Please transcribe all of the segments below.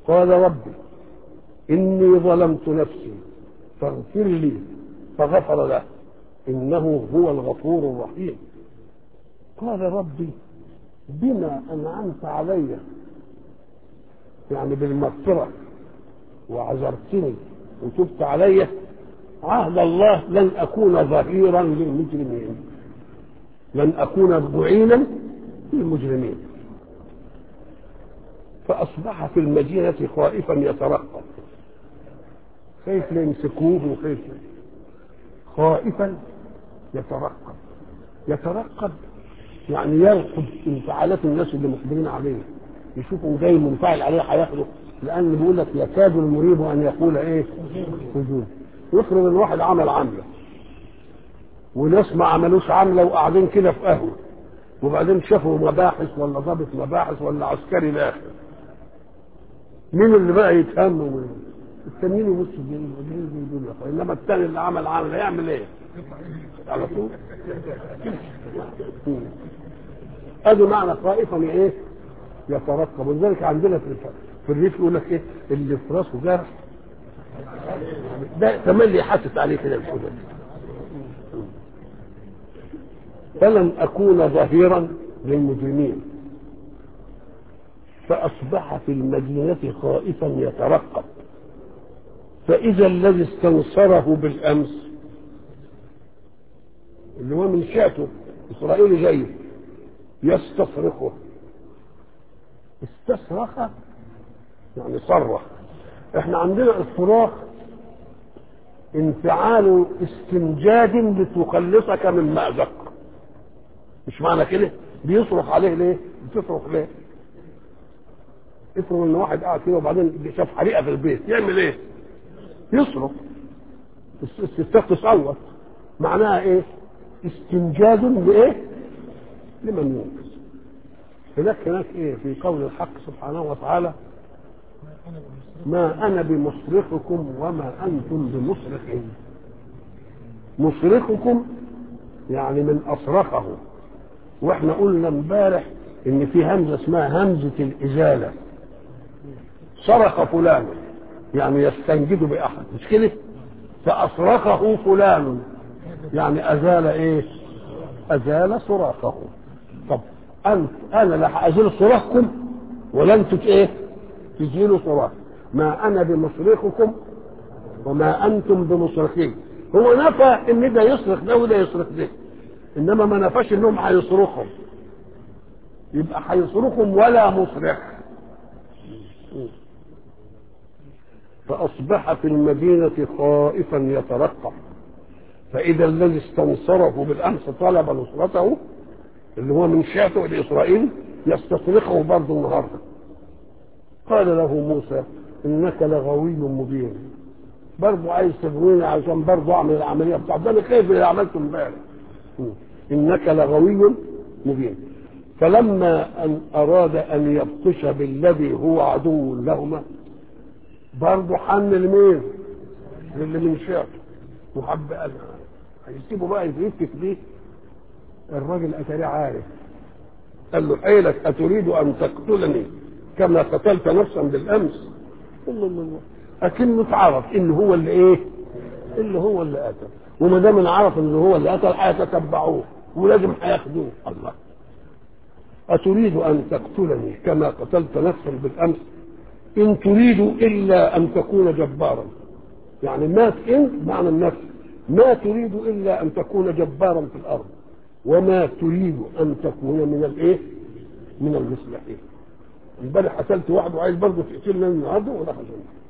قال ربي إني ظلمت نفسي فاغفر لي فغفر له إنه هو الغفور الرحيم قال ربي بما أنعمت علي يعني بالمغفرة وعذرتني وتبت علي عهد الله لن أكون ظهيرا للمجرمين لن أكون معينا للمجرمين فأصبح في المدينة خائفا يترقب خايف يمسكوه وخايف خائفا يترقب يترقب يعني يرقب انفعالات الناس اللي مقبلين عليه يشوفوا جاي منفعل عليه هياخده لان بيقول لك يكاد المريب ان يقول ايه وجود يفرض ان واحد عمل عمله وناس ما عملوش عمله وقاعدين كده في قهوه وبعدين شافوا مباحث ولا ضابط مباحث ولا عسكري داخل مين اللي بقى يتهم التانيين يبص يقول يا اخويا انما الثاني اللي عمل عمل هيعمل ايه؟ على طول ادي معنى خائفا ايه؟ يترقب ولذلك عندنا في في الريف يقول لك ايه؟ اللي في راسه جرح ده تملي يحسس عليه كده الحدود فلن اكون ظهيرا للمجرمين فاصبح في المدينه خائفا يترقب فاذا الذي استنصره بالامس اللي هو من شاته اسرائيل جاي يستصرخه استصرخ يعني صرخ احنا عندنا الصراخ انفعال استنجاد لتخلصك من مأزق مش معنى كده بيصرخ عليه ليه بتصرخ ليه افرض ان واحد قاعد كده وبعدين شاف حريقه في البيت يعمل ايه يصرخ الستات تصوت معناها ايه استنجاد لايه لمن ينقذ هناك هناك ايه في قول الحق سبحانه وتعالى ما انا بمصرخكم وما انتم بمصرخي مصرخكم يعني من اصرخه واحنا قلنا امبارح ان في همزه اسمها همزه الازاله صرخ فلان يعني يستنجد باحد مش كده فاصرخه فلان يعني ازال ايه ازال صراخه طب انت انا لا ازيل صراخكم ولا انتوا ايه تزيلوا صراخ ما انا بمصرخكم وما انتم بمصرخين هو نفى ان ده يصرخ ده وده يصرخ ده انما ما نفاش انهم هيصرخهم يبقى هيصرخهم ولا مصرخ فاصبح في المدينه خائفا يترقب فاذا الذي استنصره بالامس طلب نصرته اللي هو من شيعته لاسرائيل يستصرخه برضه النهارده قال له موسى انك لغوي مبين برضه عايز تغويني عشان برضه اعمل العمليه بتاعت ده انا خايف اللي عملته امبارح انك لغوي مبين فلما ان اراد ان يبطش بالذي هو عدو لهما برضه حن لمين؟ للي من شيعته وحب قال هيسيبه بقى يتفك بيه الراجل اتاريه عارف قال له حيلك اتريد ان تقتلني كما قتلت نفسا بالامس الله الله الله اكنه اتعرف ان هو اللي ايه اللي هو اللي قتل وما دام عرف ان هو اللي قتل هيتتبعوه ولازم هياخدوه الله اتريد ان تقتلني كما قتلت نفسا بالامس ان تريد الا ان تكون جبارا يعني ما ان معنى النفس ما تريد الا ان تكون جبارا في الارض وما تريد ان تكون من الايه من المصلحين امبارح قتلت واحد وعايز برضه تقتلني النهارده ولا حاجه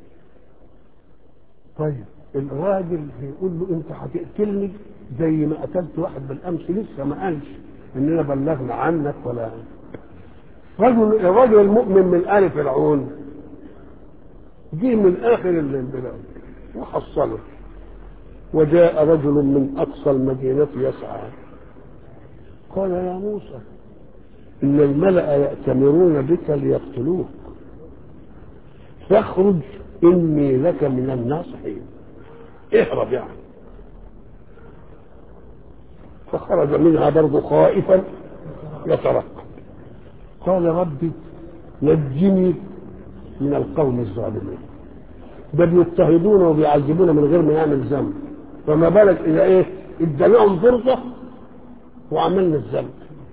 طيب الراجل بيقول له انت هتقتلني زي ما قتلت واحد بالامس لسه ما قالش اننا بلغنا عنك ولا رجل الرجل المؤمن من ال فرعون جه من اخر البلاد وحصله وجاء رجل من اقصى المدينه يسعى قال يا موسى ان الملا ياتمرون بك ليقتلوك فاخرج اني لك من الناصحين اهرب يعني فخرج منها برضه خائفا يترقب قال ربي نجني من القوم الظالمين ده بيضطهدونا وبيعذبونا من غير ما يعمل ذنب فما بالك اذا ايه ادى لهم فرصه وعملنا الذنب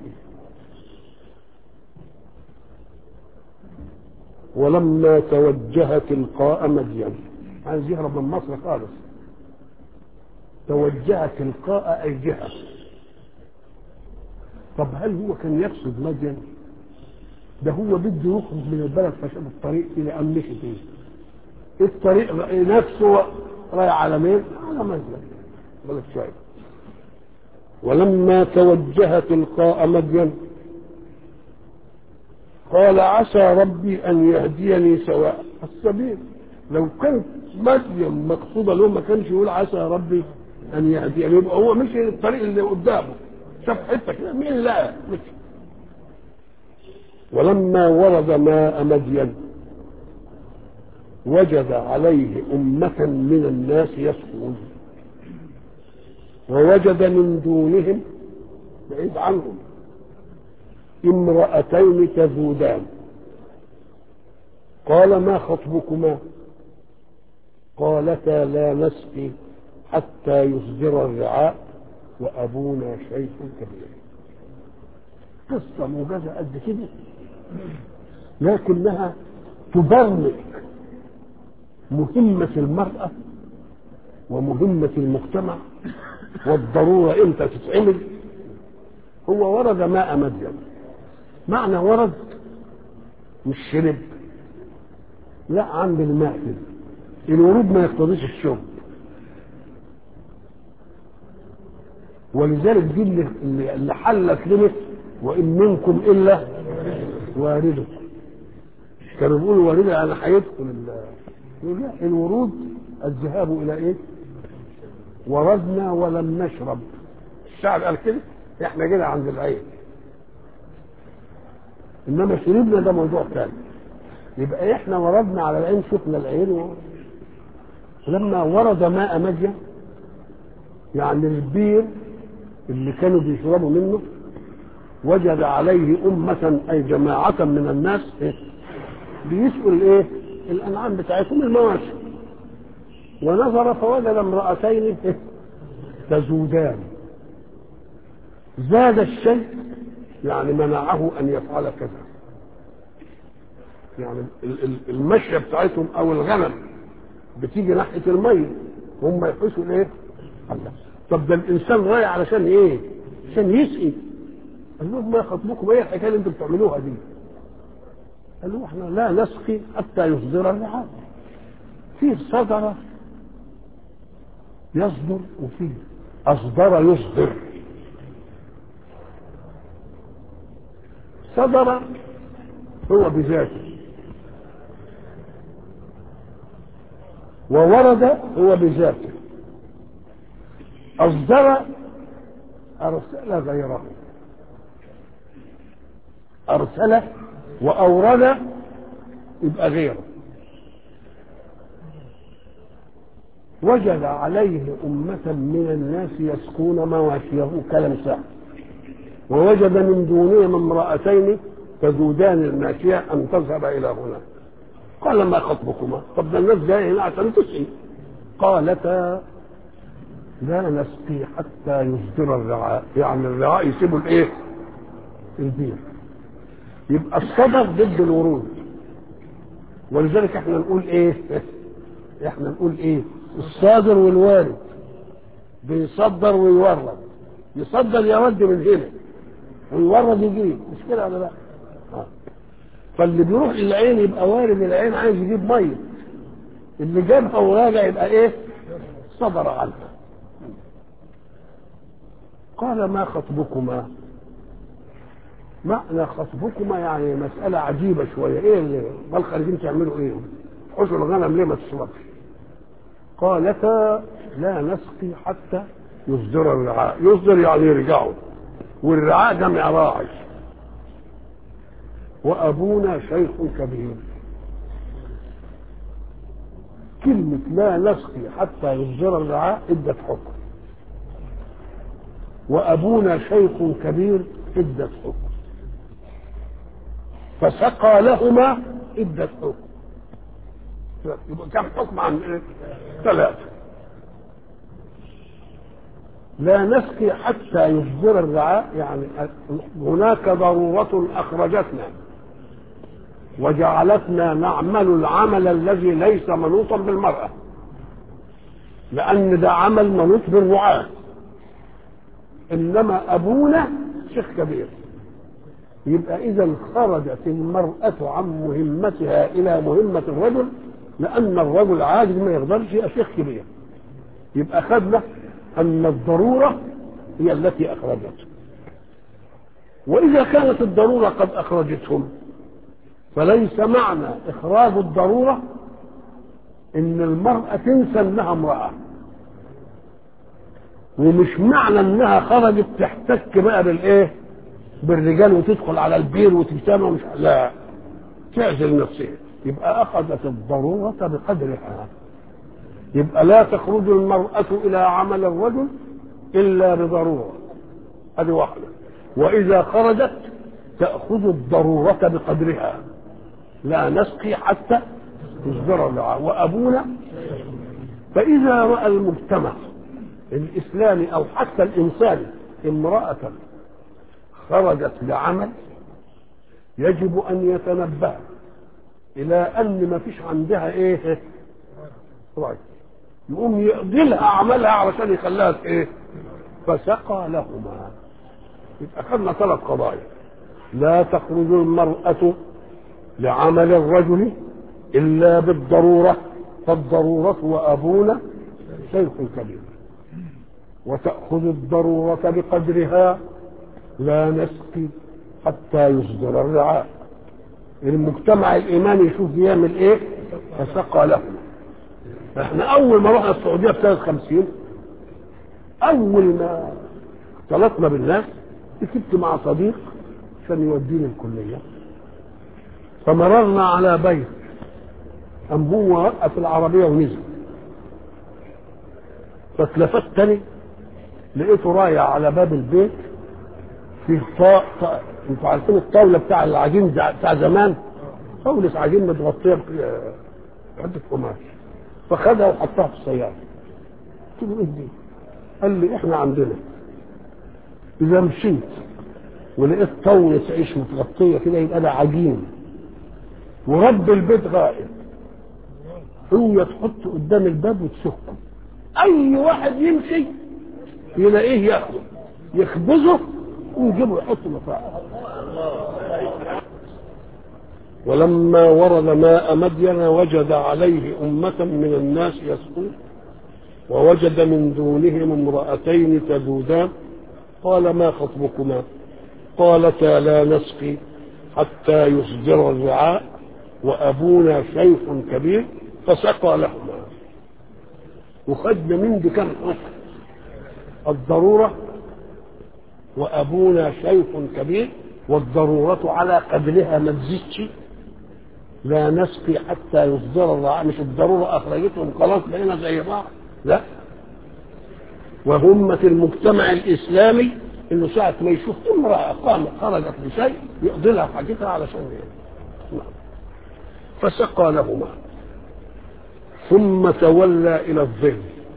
ولما توجه تلقاء مدين عايز يهرب من مصر خالص توجه تلقاء اي جهه طب هل هو كان يقصد مدين ده هو بده يخرج من البلد فشاف الطريق الى ان مشي فيه الطريق نفسه رايح على مين؟ على مدين بلد شويه ولما توجه تلقاء مدين قال عسى ربي ان يهديني سواء السبيل لو كانت مدين مقصوده له ما كانش يقول عسى ربي ان يهديني يبقى هو مشي الطريق اللي قدامه شاف حته كده مين لا مشي ولما ورد ماء مدين وجد عليه أمة من الناس يسقون ووجد من دونهم بعيد عنهم امرأتين تذودان قال ما خطبكما قالتا لا نسقي حتى يصدر الرعاء وأبونا شيخ كبير قصة موجزة قد كده لكنها تبرمج مهمة المرأة ومهمة المجتمع والضرورة امتى تتعمل هو ورد ماء مدين معنى ورد مش شرب لا عند الماء كده الورود ما يقتضيش الشرب ولذلك دي اللي, اللي حلت لنا وان منكم الا واردكم كانوا بيقولوا وارد انا هيدخل يقول لا الورود الذهاب الى ايه وردنا ولم نشرب الشعب قال كده احنا كده عند العين انما شربنا ده موضوع ثاني يبقى احنا وردنا على العين شفنا العين و... لما ورد ماء مدين يعني البير اللي كانوا بيشربوا منه وجد عليه أمة أي جماعة من الناس إيه؟ بيسقوا الإيه؟ الأنعام بتاعتهم المواشي ونظر فوجد امرأتين إيه؟ تزودان زاد الشيء يعني منعه أن يفعل كذا يعني المشية بتاعتهم أو الغنم بتيجي ناحية المية هم يحسوا الإيه؟ الله طب ده الإنسان رايح علشان إيه؟ عشان يسقي قال لهم ما خطبكم ايه الحكايه اللي انتم بتعملوها دي؟ قالوا احنا لا نسقي حتى يصدر الرعاء. فيه صدر يصدر وفيه اصدر يصدر. صدر هو بذاته وورد هو بذاته أصدر أرسل غيره أرسل وأورد يبقى غيره وجد عليه أمة من الناس يسقون مواشيه كلام سهل ووجد من دونهم امرأتين تذودان الماشية أن تذهب إلى هنا قال ما خطبكما طب ده الناس جاية هنا عشان تسقي قالتا لا نسقي حتى يصدر الرعاء يعني الرعاء يسيبوا الايه البير يبقى الصدر ضد الورود ولذلك احنا نقول ايه احنا نقول ايه الصادر والوارد بيصدر ويورد يصدر يرد من هنا ويورد يجيب مش كده ولا لا آه. فاللي بيروح للعين يبقى وارد العين عايز يجيب ميه اللي جابها وراجع يبقى ايه صدر عنها قال ما خطبكما معنى خطبكما يعني مسألة عجيبة شوية ايه اللي امال خارجين تعملوا ايه حشوا الغنم ليه ما تشربش قالتا لا نسقي حتى يصدر الرعاء يصدر يعني يرجعوا والرعاء جمع راعي وابونا شيخ كبير كلمة لا نسقي حتى يصدر الرعاء ادت حكم وابونا شيخ كبير ادت حكم فسقى لهما ادت حكم يبقى كم حكم عن ايه؟ ثلاثة لا نسقي حتى يصدر الرعاء يعني هناك ضرورة أخرجتنا وجعلتنا نعمل العمل الذي ليس منوطا بالمرأة لأن ده عمل منوط بالرعاة إنما أبونا شيخ كبير يبقى إذا خرجت المرأة عن مهمتها إلى مهمة الرجل لأن الرجل عاجز ما يقدرش يبقى شيخ كبير يبقى خدنا أن الضرورة هي التي أخرجته وإذا كانت الضرورة قد أخرجتهم فليس معنى إخراج الضرورة إن المرأة تنسى إنها امرأة ومش معنى إنها خرجت تحتك بقى بالإيه؟ بالرجال وتدخل على البير وتجتمع مش لا تعزل نفسها يبقى أخذت الضرورة بقدرها يبقى لا تخرج المرأة إلى عمل الرجل إلا بضرورة هذه واحدة وإذا خرجت تأخذ الضرورة بقدرها لا نسقي حتى يصدر الرعاء وأبونا فإذا رأى المجتمع الإسلامي أو حتى الإنساني امرأة خرجت لعمل يجب أن يتنبه إلى أن ما فيش عندها إيه رأي يقوم يقضي لها أعمالها علشان يخليها إيه فسقى لهما يبقى خدنا ثلاث قضايا لا تخرج المرأة لعمل الرجل إلا بالضرورة فالضرورة وأبونا شيخ كبير وتأخذ الضرورة بقدرها لا نسقي حتى يصدر الرعاء المجتمع الإيماني يشوف يعمل إيه فسقى لهم احنا أول ما رحنا السعودية في سنة 50 أول ما اختلطنا بالناس ركبت مع صديق عشان يوديني الكلية فمررنا على بيت قام هو وقف العربية ونزل فاتلفت تاني لقيته رايح على باب البيت في طاء طاء انتوا عارفين الطاوله بتاع العجين بتاع زمان طاوله عجين متغطيه بحته قماش فخدها وحطها في السياره قلت له ايه دي؟ قال لي احنا عندنا اذا مشيت ولقيت طاوله عيش متغطيه كده يبقى ده عجين ورب البيت غائب هي تحط قدام الباب وتسكه اي واحد يمشي يلاقيه ياخده يخبزه ويجيبه يحطه مفاعل ولما ورد ماء مدين وجد عليه أمة من الناس يسقون ووجد من دونهم امرأتين تذودان قال ما خطبكما قالتا لا نسقي حتى يصدر الرعاء وأبونا شيخ كبير فسقى لهما وخدنا من دي كم حكم الضرورة وأبونا شيخ كبير والضرورة على قدرها ما تزيدش لا نسقي حتى يصدر الرعاء مش الضرورة أخرجتهم خلاص بقينا زي بعض لا وهمة المجتمع الإسلامي إنه ساعة ما يشوف امرأة قامت خرجت لشيء يقضي لها حاجتها علشان نعم فسقى لهما ثم تولى إلى الظل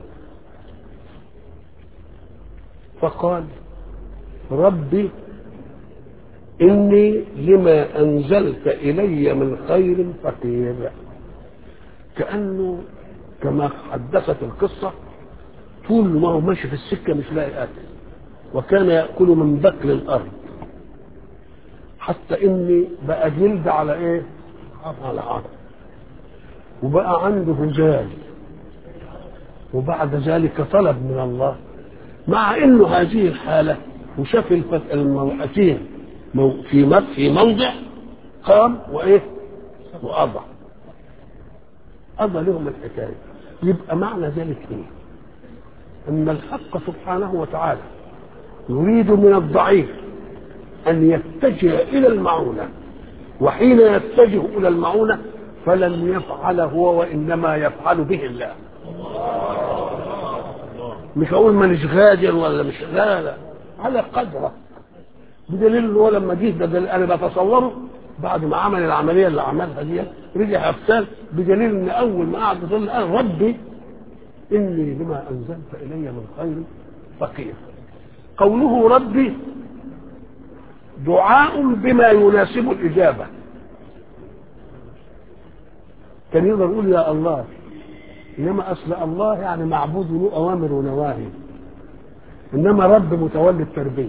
فقال ربي إني لما أنزلت إلي من خير فقير كأنه كما حدثت القصة طول ما هو ماشي في السكة مش لاقي أكل وكان يأكل من بكل الأرض حتى إني بقى جلد على إيه؟ على عظم وبقى عنده رجال وبعد ذلك طلب من الله مع انه هذه الحاله وشاف المرأتين في في موضع قام وايه وقضى قضى لهم الحكايه يبقى معنى ذلك ايه ان الحق سبحانه وتعالى يريد من الضعيف ان يتجه الى المعونه وحين يتجه الى المعونه فلن يفعل هو وانما يفعل به الله مش هقول مانيش غادر ولا مش لا لا على قدره بدليل ان هو لما جه ده انا بتصوره بعد ما عمل العمليه اللي عملها دي رجع ابتال بدليل ان اول ما قعد يصلي قال ربي اني لما انزلت الي من خير فقير قوله ربي دعاء بما يناسب الاجابه كان يقدر يقول يا الله انما اصل الله يعني معبود له اوامر ونواهي انما رب متولي التربيه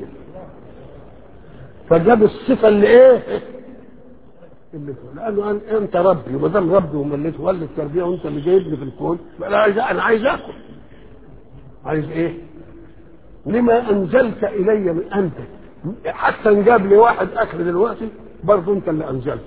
فجاب الصفه اللي ايه اللي لانه قال انت ربي وما دام ربي وما تولي التربيه وانت اللي جايبني في الكون انا عايز انا عايز اكل عايز ايه؟ لما انزلت الي من انت حتى ان جاب لي واحد اكل دلوقتي برضه انت اللي انزلت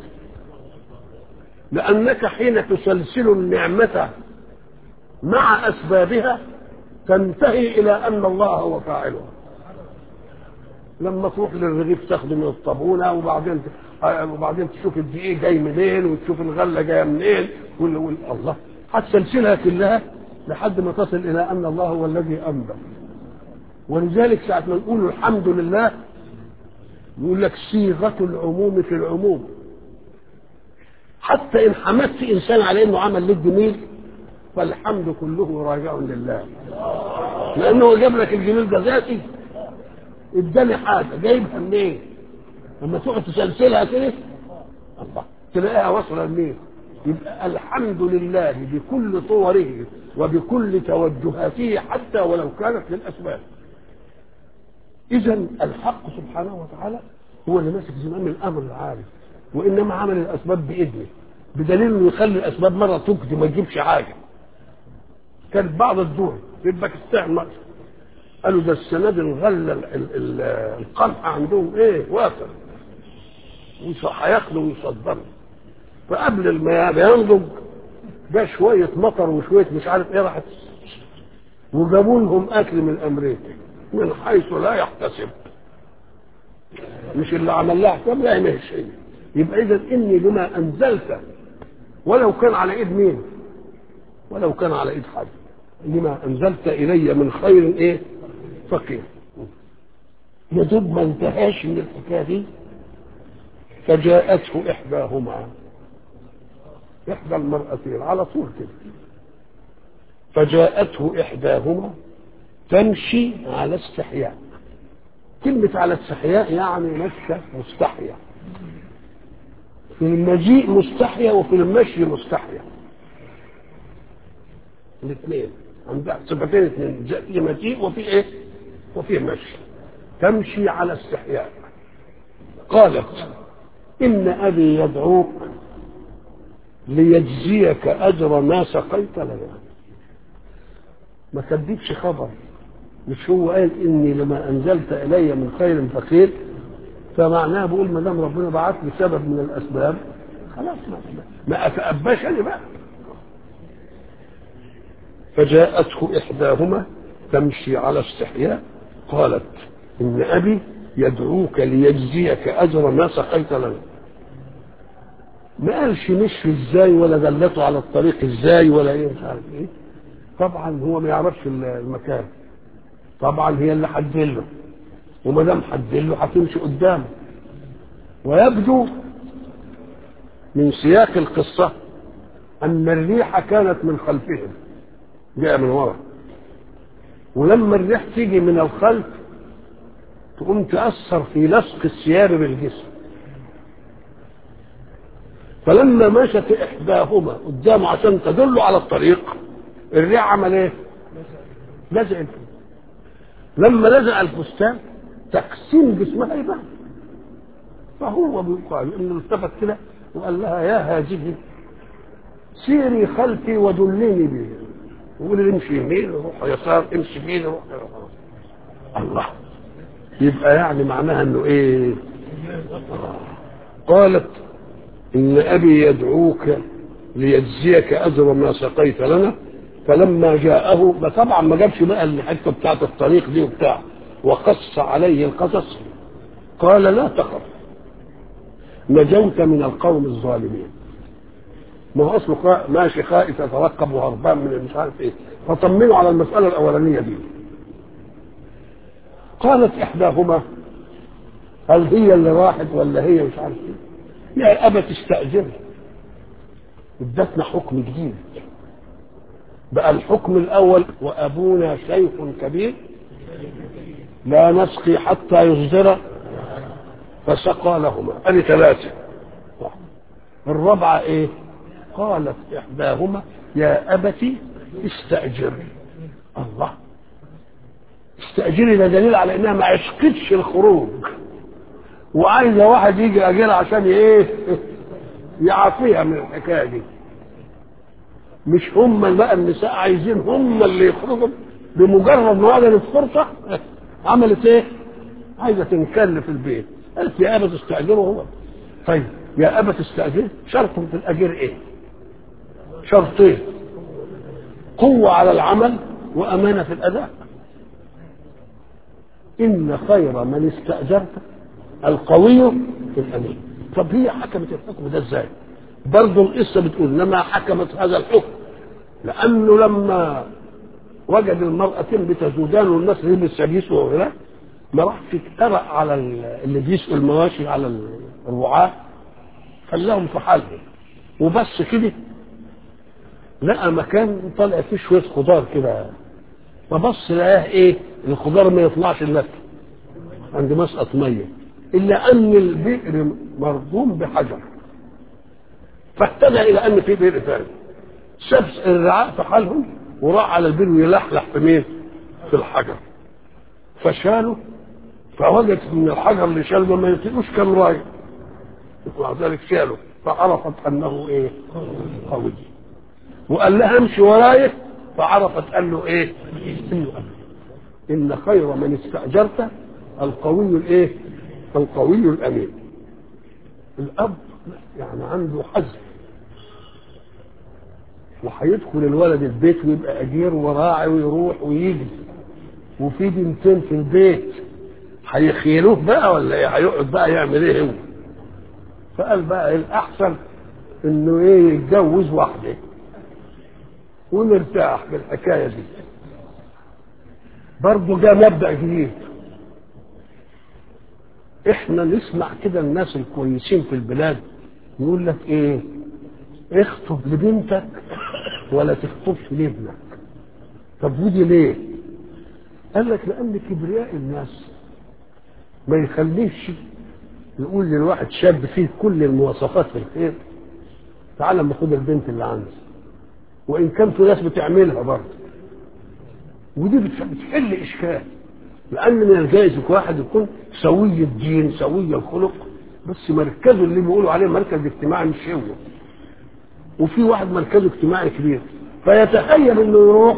لانك حين تسلسل النعمه مع اسبابها تنتهي الى ان الله هو فاعلها لما تروح للرغيف تاخده من الطابونه وبعدين وبعدين تشوف الدقيق جاي منين وتشوف الغله جايه منين وال... وال... الله هتسلسلها كلها لحد ما تصل الى ان الله هو الذي انبت ولذلك ساعه ما نقول الحمد لله يقول لك صيغه العموم في العموم حتى ان حمدت انسان على انه عمل لك جميل فالحمد كله راجع لله لانه جاب لك الجميل ده ذاتي اداني حاجه جايبها منين؟ لما تقعد تسلسلها كده الله تلاقيها واصله لمين؟ يبقى الحمد لله بكل صوره وبكل توجهاته حتى ولو كانت للاسباب. اذا الحق سبحانه وتعالى هو اللي ماسك زمام الامر العالي وانما عمل الاسباب باذنه بدليل انه يخلي الاسباب مره تكتي ما تجيبش حاجه. كانت بعض الدول في باكستان مثلا قالوا ده السنه دي الغله القمح عندهم ايه وافر هياكلوا ويصدروا فقبل ما ينضج جه شويه مطر وشويه مش عارف ايه راحت وجابوا لهم اكل من امريكا من حيث لا يحتسب مش اللي عمل لها حساب لا ما شيء يبقى اذا اني لما انزلت ولو كان على ايد مين ولو كان على ايد حد لما انزلت الي من خير ايه فقير يا دوب ما انتهاش من الحكايه دي فجاءته احداهما احدى المرأتين على طول كده فجاءته احداهما تمشي على استحياء كلمة على استحياء يعني مشى مستحيا في المجيء مستحيا وفي المشي مستحيا الاثنين عندها صفتين اثنين في مجيء وفي ايه؟ وفي مشي تمشي على استحياء قالت إن أبي يدعوك ليجزيك أجر ما سقيت لنا ما كدبش خبر مش هو قال إني لما أنزلت إلي من خير فقير فمعناه بقول ما دام ربنا بعت لي سبب من الأسباب خلاص ما ما أتأباش أنا بقى فجاءته إحداهما تمشي على استحياء قالت إن أبي يدعوك ليجزيك أجر ما سقيت لنا ما قالش مشي ازاي ولا دلته على الطريق ازاي ولا ايه مش عارف ايه طبعا هو ما يعرفش المكان طبعا هي اللي حدله وما دام حدله هتمشي قدامه ويبدو من سياق القصه ان الريح كانت من خلفهم جاء من ورا ولما الريح تيجي من الخلف تقوم تأثر في لصق الثياب بالجسم فلما مشت إحداهما قدامه عشان تدل على الطريق الريح عمل إيه؟ لزق الفستان لما لزق الفستان تقسيم جسمها يبان فهو بيقال انه التفت كده وقال لها يا هذه سيري خلفي ودلني به وقول لي امشي يمين روح يسار امشي يمين روح الله يبقى يعني معناها انه ايه قالت ان ابي يدعوك ليجزيك اجر ما سقيت لنا فلما جاءه طبعا ما جابش بقى الحته بتاعت الطريق دي وبتاع وقص عليه القصص قال لا تخف نجوت من القوم الظالمين ما هو اصله ماشي خائف يترقب وهربان من مش عارف ايه فطمنوا على المساله الاولانيه دي قالت احداهما هل هي اللي راحت ولا هي مش عارف ايه يا ابا تستاجر ادتنا حكم جديد بقى الحكم الاول وابونا شيخ كبير لا نسقي حتى يصدر فسقى لهما ادي ثلاثه الرابعه ايه قالت احداهما يا ابت استاجر الله استاجري ده دليل على انها ما عشقتش الخروج وعايزه واحد يجي اجرها عشان ايه يعافيها من الحكايه دي مش هم بقى النساء عايزين هم اللي يخرجوا بمجرد ما وجدت فرصه عملت ايه؟ عايزه تنكل في البيت قالت يا ابا تستاجره هو طيب يا ابا تستاجره شرط في الاجير ايه؟ شرطين قوه على العمل وامانه في الاداء ان خير من استاجرت القوي الامين طب هي حكمت الحكم ده ازاي؟ برضه القصه بتقول لما حكمت هذا الحكم لانه لما وجد المرأتين بتزودان والناس لبس بيسوا وغيرها ما راحش اترق على اللي بيسقوا المواشي على الرعاة خلاهم في حالهم وبس كده لقى مكان طلع فيه شويه خضار كده فبص لقاه ايه الخضار ما يطلعش الا عند مسقط ميه الا ان البئر مرضوم بحجر فاهتدى الى ان في بئر ثاني ساب الرعاء في حالهم وراح على البئر ويلحلح في مين؟ في الحجر فشاله فوجد من الحجر اللي شاله ما يطيقوش كان راي ومع ذلك شاله فعرفت انه ايه؟ قوي وقال لها امشي ورايك فعرفت قال له ايه؟ انه أمين. ان خير من استاجرت القوي الايه؟ القوي الامين. الاب يعني عنده حزم وهيدخل الولد البيت ويبقى اجير وراعي ويروح ويجي وفي بنتين في البيت هيخيلوه بقى ولا ايه هيقعد بقى يعمل ايه هو فقال بقى الاحسن انه ايه يتجوز واحده ونرتاح بالحكايه دي برضه ده مبدا جديد احنا نسمع كده الناس الكويسين في البلاد يقول لك ايه اخطب لبنتك ولا تخطبش لابنك طب ودي ليه قال لك لان كبرياء الناس ما يخليش يقول للواحد شاب فيه كل المواصفات في الخير تعال اما خد البنت اللي عندي وان كان في ناس بتعملها برضه ودي بتحل اشكال لان من الجائز واحد يكون سوي الدين سوي الخلق بس مركزه اللي بيقولوا عليه مركز اجتماعي مش هو وفي واحد مركزه اجتماعي كبير فيتخيل انه يروح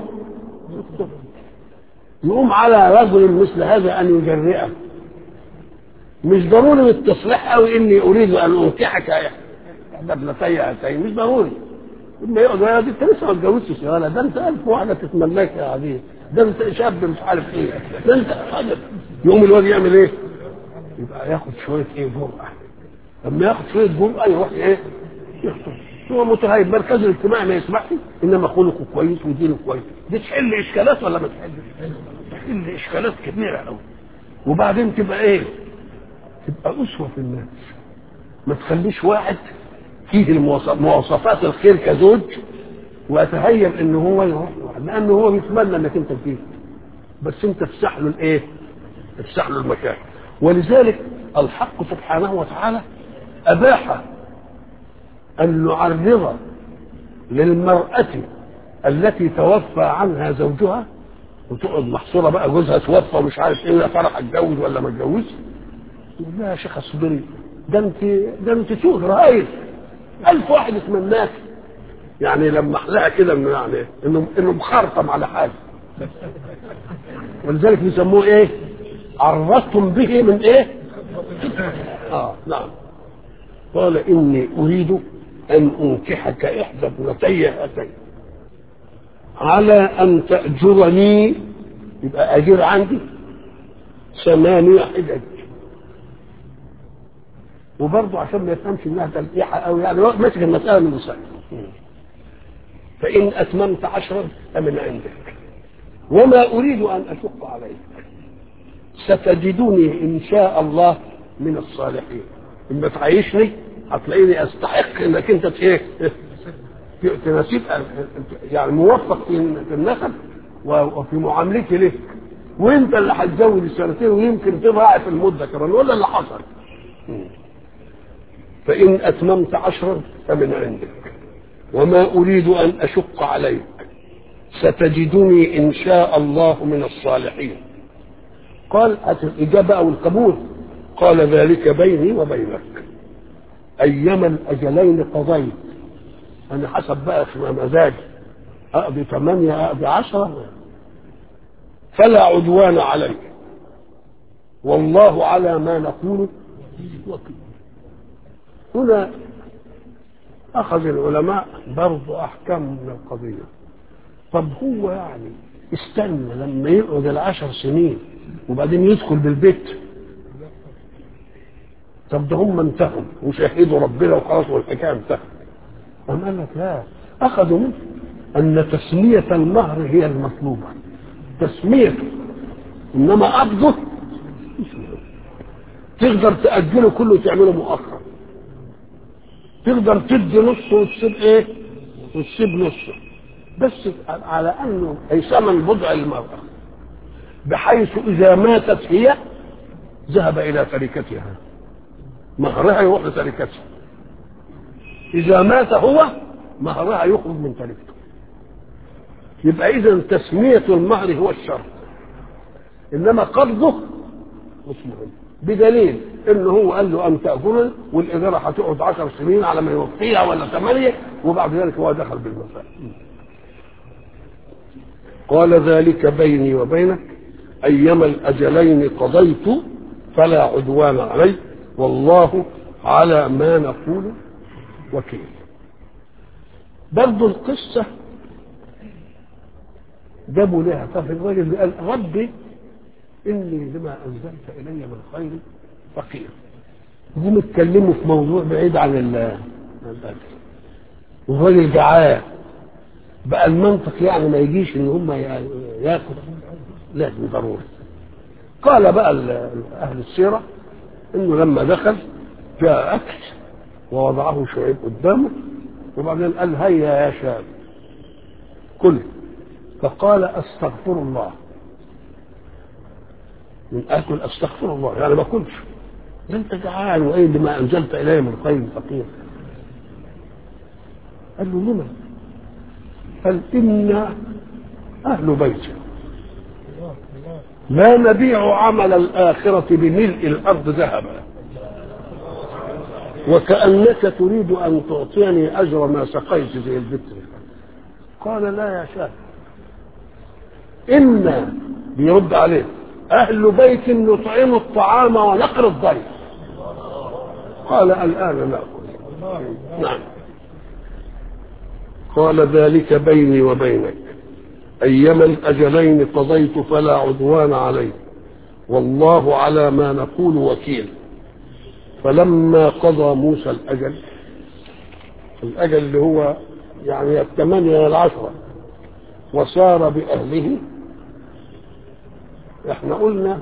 يقوم على رجل مثل هذا ان يجرئه مش ضروري بالتصريح قوي اني اريد ان انكحك احدى ابنتي هاتين مش ضروري اما يقعد يا دي انت لسه ما اتجوزتش يا ولد ده انت الف واحده تتمناك يا عزيز ده انت شاب مش عارف ايه ده انت حاجة. يقوم الواد يعمل ايه؟ يبقى ياخد شويه ايه جرأه لما ياخد شويه جرأه يروح ايه؟ يخطب هو متهيب مركزه الاجتماعي ما يسمحش انما خلقه كويس ودينه كويس دي تحل اشكالات ولا ما تحلش؟ تحل اشكالات كبيره قوي وبعدين تبقى ايه؟ تبقى اسوه في الناس ما تخليش واحد فيه مواصفات الخير كزوج واتهيب ان هو يروح لانه هو بيتمنى انك انت فيه بس انت تفسح له الايه؟ تفسح له المكان ولذلك الحق سبحانه وتعالى اباح ان نعرض للمرأة التي توفى عنها زوجها وتقعد محصورة بقى جوزها توفى ومش عارف ايه يا ترى هتجوز ولا ما اتجوزش لا يا شيخ اصبري ده انت ده انت سوق رهيب ألف واحد يتمناك يعني لما لها كده انه يعني انه انه مخرطم على حاجه ولذلك بيسموه ايه؟ عرضتم به من ايه؟ اه نعم قال اني اريد ان انكحك احدى ابنتي هاتين على ان تاجرني يبقى اجر عندي ثمانية حجج وبرضه عشان ما يفهمش انها تلقيحه قوي يعني ماسك المساله من الصحيح فان اتممت عشرا فمن عندك وما اريد ان اشق عليك ستجدني ان شاء الله من الصالحين اما تعيشني هتلاقيني استحق انك انت ايه تناسب يعني موفق في النسب وفي معاملتي لك وانت اللي هتزود السنتين ويمكن تضاعف المده كمان ولا اللي حصل فان اتممت عشرا فمن عندك وما اريد ان اشق عليك ستجدني ان شاء الله من الصالحين قال الاجابه او القبول قال ذلك بيني وبينك ايما الاجلين قضيت انا حسب بقى في مزاجي اقضي ثمانية اقضي عشرة فلا عدوان علي والله على ما نقول وكيل هنا اخذ العلماء برضو احكام من القضية طب هو يعني استنى لما يقعد العشر سنين وبعدين يدخل بالبيت طب ده هم انتهوا وشهدوا ربنا وخلاص والحكايه انتهت أم قال لك لا أخذوا منه أن تسمية المهر هي المطلوبة تسميته إنما قبضه تقدر تأجله كله وتعمله مؤخر تقدر تدي نصه وتسيب إيه؟ وتسيب نصه بس على أنه أي ثمن بضع المرأة بحيث إذا ماتت هي ذهب إلى تركتها مهرها يروح لتركتها إذا مات هو مهرها يخرج من تركته يبقى إذا تسمية المهر هو الشرط إنما قبضه مش مهم بدليل إن هو قال له أن تأكل والإجارة هتقعد عشر سنين على ما يوفيها ولا ثمانية وبعد ذلك هو دخل بالمساء قال ذلك بيني وبينك أيما الأجلين قضيت فلا عدوان علي والله على ما نقول وكيل برضو القصة جابوا لها طب الراجل قال ربي إني لما أنزلت إلي من خير فقير هم اتكلموا في موضوع بعيد عن الأكل والراجل جعان بقى المنطق يعني ما يجيش ان هم ياخد لازم ضروري قال بقى اهل السيره انه لما دخل جاء اكل ووضعه شعيب قدامه وبعدين قال هيا يا شاب كل فقال استغفر الله من اكل استغفر الله يعني ما كلش انت جعان وايه لما انزلت الي من خير فقير قال له لما قال إنا أهل بيت لا نبيع عمل الآخرة بملء الأرض ذهبا وكأنك تريد أن تعطيني أجر ما سقيت زي البتر قال لا يا شاب إنا بيرد عليه أهل بيت نطعم الطعام ونقر الضيف قال الآن نأكل نعم قال ذلك بيني وبينك أيما الأجلين قضيت فلا عدوان علي والله على ما نقول وكيل فلما قضى موسى الأجل الأجل اللي هو يعني الثمانية العشرة وسار بأهله احنا قلنا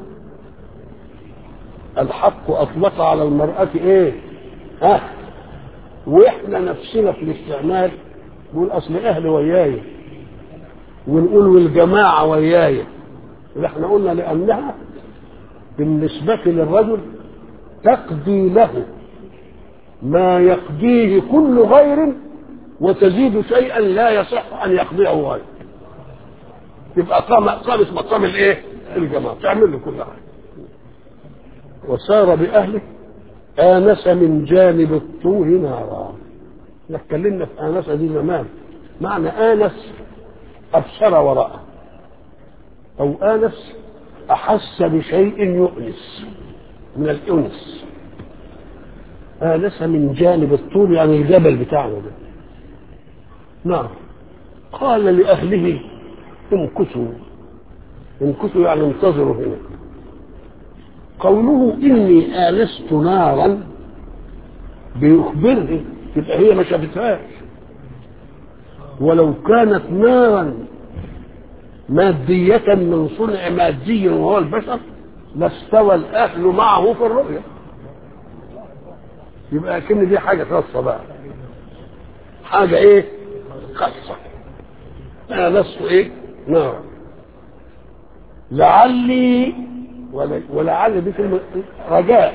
الحق أطلق على المرأة ايه ها واحنا نفسنا في الاستعمال نقول اصل اهلي وياي ونقول والجماعه وياي اللي احنا قلنا لانها بالنسبه للرجل تقضي له ما يقضيه كل غير وتزيد شيئا لا يصح ان يقضيه غيره تبقى قام قامت مقام الايه؟ الجماعه تعمل له كل حاجه وسار باهله آنس من جانب الطور نارا احنا اتكلمنا في آنس دي زمان معنى آنس أبصر وراءه أو آنس أحس بشيء يؤنس من الأنس آنس من جانب الطور يعني الجبل بتاعنا ده نعم قال لأهله امكثوا امكثوا يعني انتظروا هنا قوله إني آنست نارا بيخبره تبقى هي ما شافتهاش ولو كانت نارا مادية من صنع مادي وهو البشر لاستوى الأهل معه في الرؤية يبقى كن دي حاجه خاصه بقى حاجه ايه خاصه انا لست ايه نار لعلي ولا- ولعل دي كلمه رجاء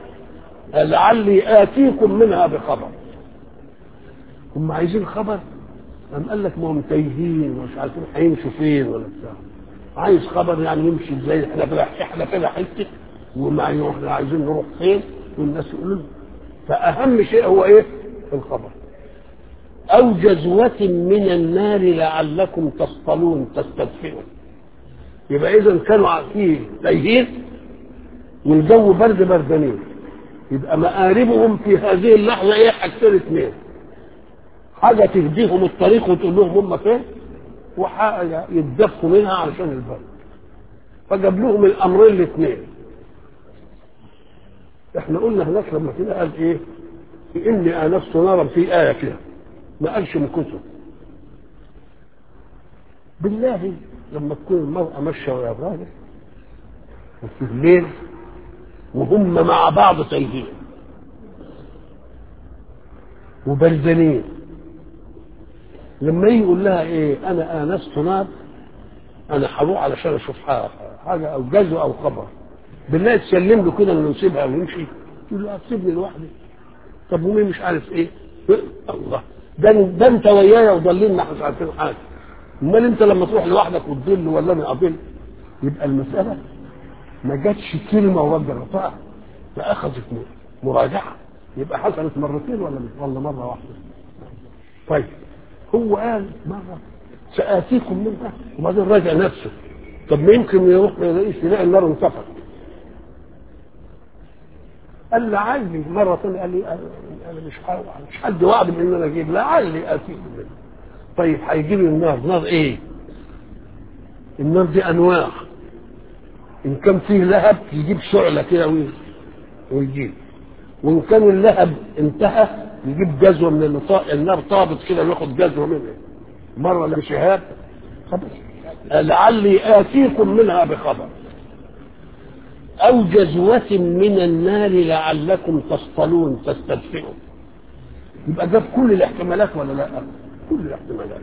لعلي اتيكم منها بخبر هم عايزين خبر قام قال لك ما هم تايهين ومش عارفين هيمشوا فين ولا بتاع عايز خبر يعني يمشي ازاي احنا كده احنا كده حته وما احنا عايزين نروح فين والناس يقولوا لنا. فاهم شيء هو ايه الخبر او جزوة من النار لعلكم تصطلون تستدفئون يبقى اذا كانوا عارفين تايهين والجو برد بردانين يبقى مقاربهم في هذه اللحظه ايه حاجتين اثنين حاجه تهديهم الطريق وتقول لهم هم فين وحاجه يتدفوا منها علشان البرد فجاب لهم الامرين الاثنين احنا قلنا هناك لما كده قال ايه اني انست نارا في ايه كده ما قالش من كتب بالله لما تكون المرأة ماشية ويا راجل وفي الليل وهم مع بعض تايهين وبردانين لما يجي يقول لها ايه انا انست نار انا هروح علشان اشوف حاجه حاجة او جزء او خبر بالله تسلم له كده انه يسيبها ويمشي يقول له هتسيبني لوحدي طب ومين مش عارف ايه الله ده ده انت ويايا وضللنا احنا مش عارفين حاجه امال انت لما تروح لوحدك وتضل ولا انا اضل يبقى المساله ما جاتش كلمه ورد الرفاع فاخذت مراجعه يبقى حصلت مرتين ولا ولا مره واحده طيب هو قال مره ساتيكم منها وبعدين راجع نفسه طب ما يمكن يروح ما يلاقيش يلاقي النار انطفت قال لعلي مرة ثانية قال لي أنا مش مش حد وعد بإن أنا أجيب لعلي آتيكم منه طيب هيجيب لي النار نار إيه؟ النار دي أنواع إن كان فيه لهب يجيب شعلة كده وي- ويجيب وإن كان اللهب انتهى يجيب جزوة من النطاق النار طابت كده وياخد جزوة منها مرة لشهاب خلاص لعلي آتيكم منها بخبر أو جزوة من النار لعلكم تصطلون تستدفئون يبقى جاب كل الاحتمالات ولا لا؟ كل الاحتمالات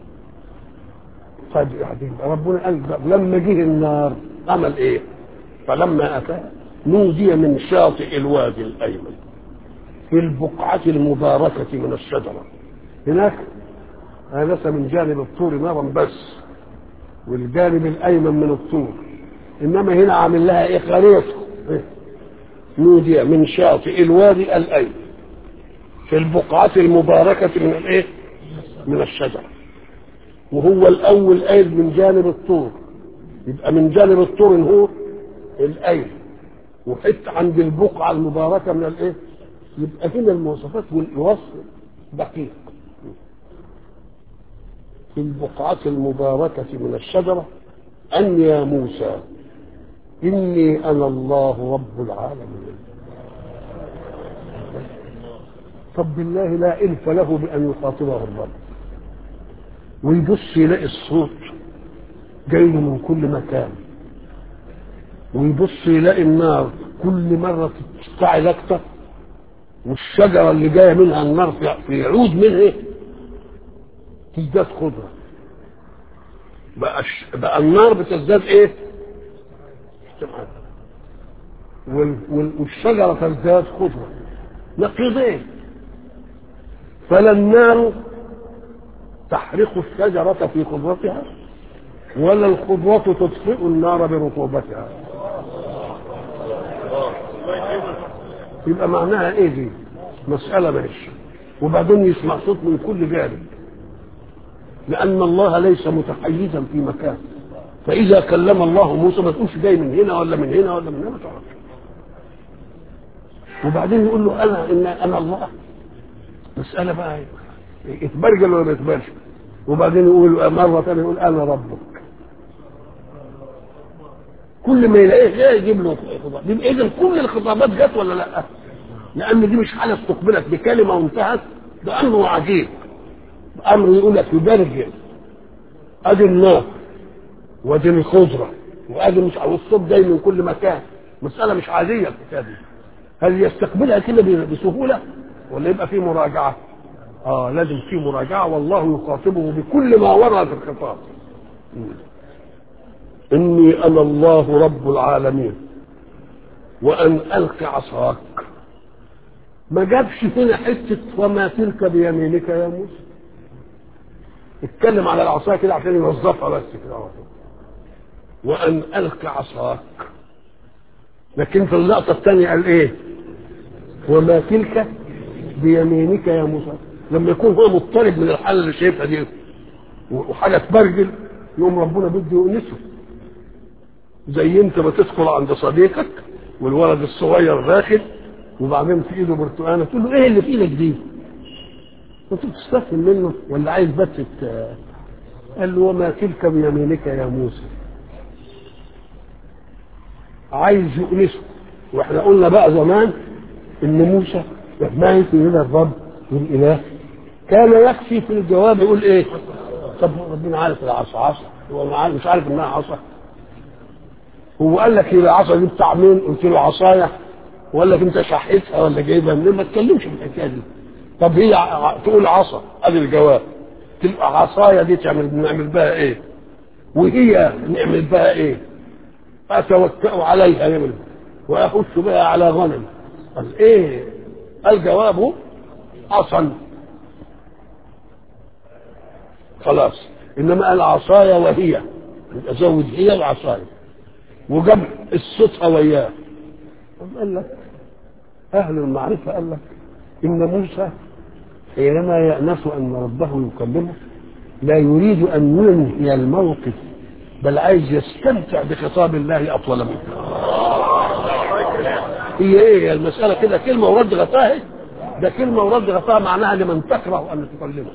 طيب يعني ربنا قال لما جه النار عمل ايه؟ فلما اتاه نودي من شاطئ الوادي الايمن في البقعة المباركة من الشجرة هناك آنس من جانب الطور نارا بس والجانب الأيمن من الطور إنما هنا عامل لها إيه خريطة إيه؟ نودي من شاطئ الوادي الأيمن في البقعة المباركة من الإيه؟ من الشجرة وهو الأول قايل من جانب الطور يبقى من جانب الطور هو الأيمن وحتى عند البقعة المباركة من الإيه؟ يبقى هنا المواصفات والوصف دقيق في البقعة المباركة من الشجرة أن يا موسى إني أنا الله رب العالمين طب بالله لا إلف له بأن يخاطبه الرب ويبص يلاقي الصوت جاي له من كل مكان ويبص يلاقي النار كل مرة تشتعل أكتر والشجرة اللي جاية منها النار في- في عود منها تزداد خضرة بقى, الش... بقى النار بتزداد ايه؟ احتمال. وال... وال... والشجرة تزداد خضرة نقيضين فلا النار تحرق الشجرة في خضرتها ولا الخضرة تطفئ النار برطوبتها يبقى معناها ايه دي مسألة ماشي وبعدين يسمع صوت من كل جانب لأن الله ليس متحيزا في مكان فإذا كلم الله موسى ما تقولش جاي من هنا ولا من هنا ولا من هنا ما تعرفش وبعدين يقول له أنا إن أنا الله مسألة بقى يتبرجل ولا ما يتبرجل وبعدين يقول مرة ثانية يقول أنا ربك كل ما يلاقيه جاي يجيب له خطاب يبقى إذا كل الخطابات جت ولا لا؟ لأن دي مش حالة استقبلت بكلمة وانتهت ده أمر عجيب امر يقول لك يبرجل ادي النار وادي الخضره وادي مش والصوت جاي من كل مكان مساله مش عاديه الحكايه دي هل يستقبلها كده بسهوله ولا يبقى في مراجعه اه لازم في مراجعه والله يخاطبه بكل ما ورد في الخطاب اني انا الله رب العالمين وان الق عصاك ما جابش هنا حته وما تلك بيمينك يا موسى اتكلم على العصايه كده عشان يوظفها بس كده على طول وان الق عصاك لكن في اللقطه الثانيه قال ايه وما تلك بيمينك يا موسى لما يكون هو مضطرب من الحاله اللي شايفها دي وحاجه تبرجل يقوم ربنا بده يؤنسه زي انت ما تدخل عند صديقك والولد الصغير داخل وبعدين في ايده برتقانه تقول له ايه اللي في ايدك دي؟ انت بتستفهم منه ولا عايز بس قال له وما تلك بيمينك يا موسى عايز يؤنسه واحنا قلنا بقى زمان ان موسى لما يكون الى الرب والاله كان يكفي في الجواب يقول ايه؟ طب ربنا عارف العصا عصا هو مش عارف انها عصا هو قال لك هي العصا دي بتاع مين؟ قلت له عصايه ولا انت شحيتها ولا جايبها منين؟ ما تكلمش في الحكايه دي. طب هي تقول عصا ادي الجواب. تبقى عصايه دي تعمل نعمل بها ايه؟ وهي نعمل بها ايه؟ اتوكا عليها يعمل واخش بها على غنم. قال ايه؟ الجواب عصا خلاص انما العصايه وهي ازود هي العصايه وجاب الصدفه وياه قال لك اهل المعرفه قال لك ان موسى حينما يأنس ان ربه يكلمه لا يريد ان ينهي الموقف بل عايز يستمتع بخطاب الله اطول منه هي ايه المساله كده كلمه ورد غطاها ده كلمه ورد غطاها معناها لمن تكره ان تكلمه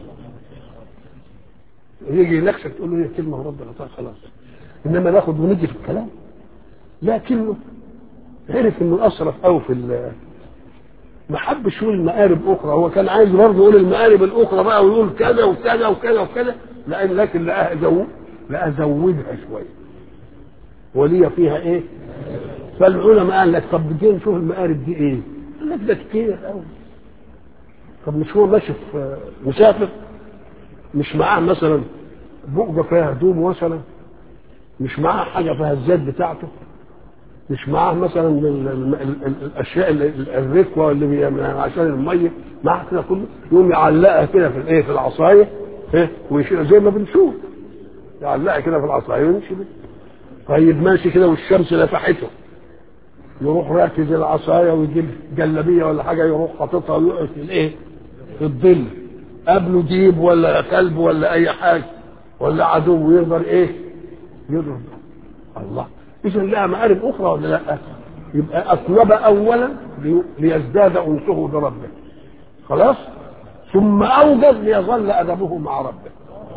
يجي يناقشك تقول له هي كلمه ورد غطاها خلاص انما ناخد وندي في الكلام لكنه عرف انه اسرف قوي في ما حبش يقول المقارب اخرى هو كان عايز برضه يقول المقارب الاخرى بقى ويقول كذا وكذا وكذا وكذا لان لكن لقاها زود لقى زودها شويه ولي فيها ايه فالعلماء قال لك طب بدي نشوف المقارب دي ايه قال لك ده كتير قوي طب مش هو ماشي في مسافر مش معاه مثلا بؤجه فيها هدوم مثلا مش معاه حاجه فيها الزيت بتاعته مش معاه مثلا الاشياء الركوه اللي بي عشان الميه معاه كده كله يقوم يعلقها كده في الايه في العصايه ايه ويشيلها زي ما بنشوف يعلقها كده في العصايه ويمشي بيه طيب ماشي كده والشمس لفحته يروح راكز العصايه ويجيب جلابيه ولا حاجه يروح حاططها ويقعد في الايه في الظل قبله ديب ولا كلب ولا اي حاجه ولا عدو يقدر ايه يضرب الله اذا لها مآرب اخرى ولا لا يبقى اطلب اولا ليزداد انسه بربه خلاص ثم اوجد ليظل ادبه مع ربه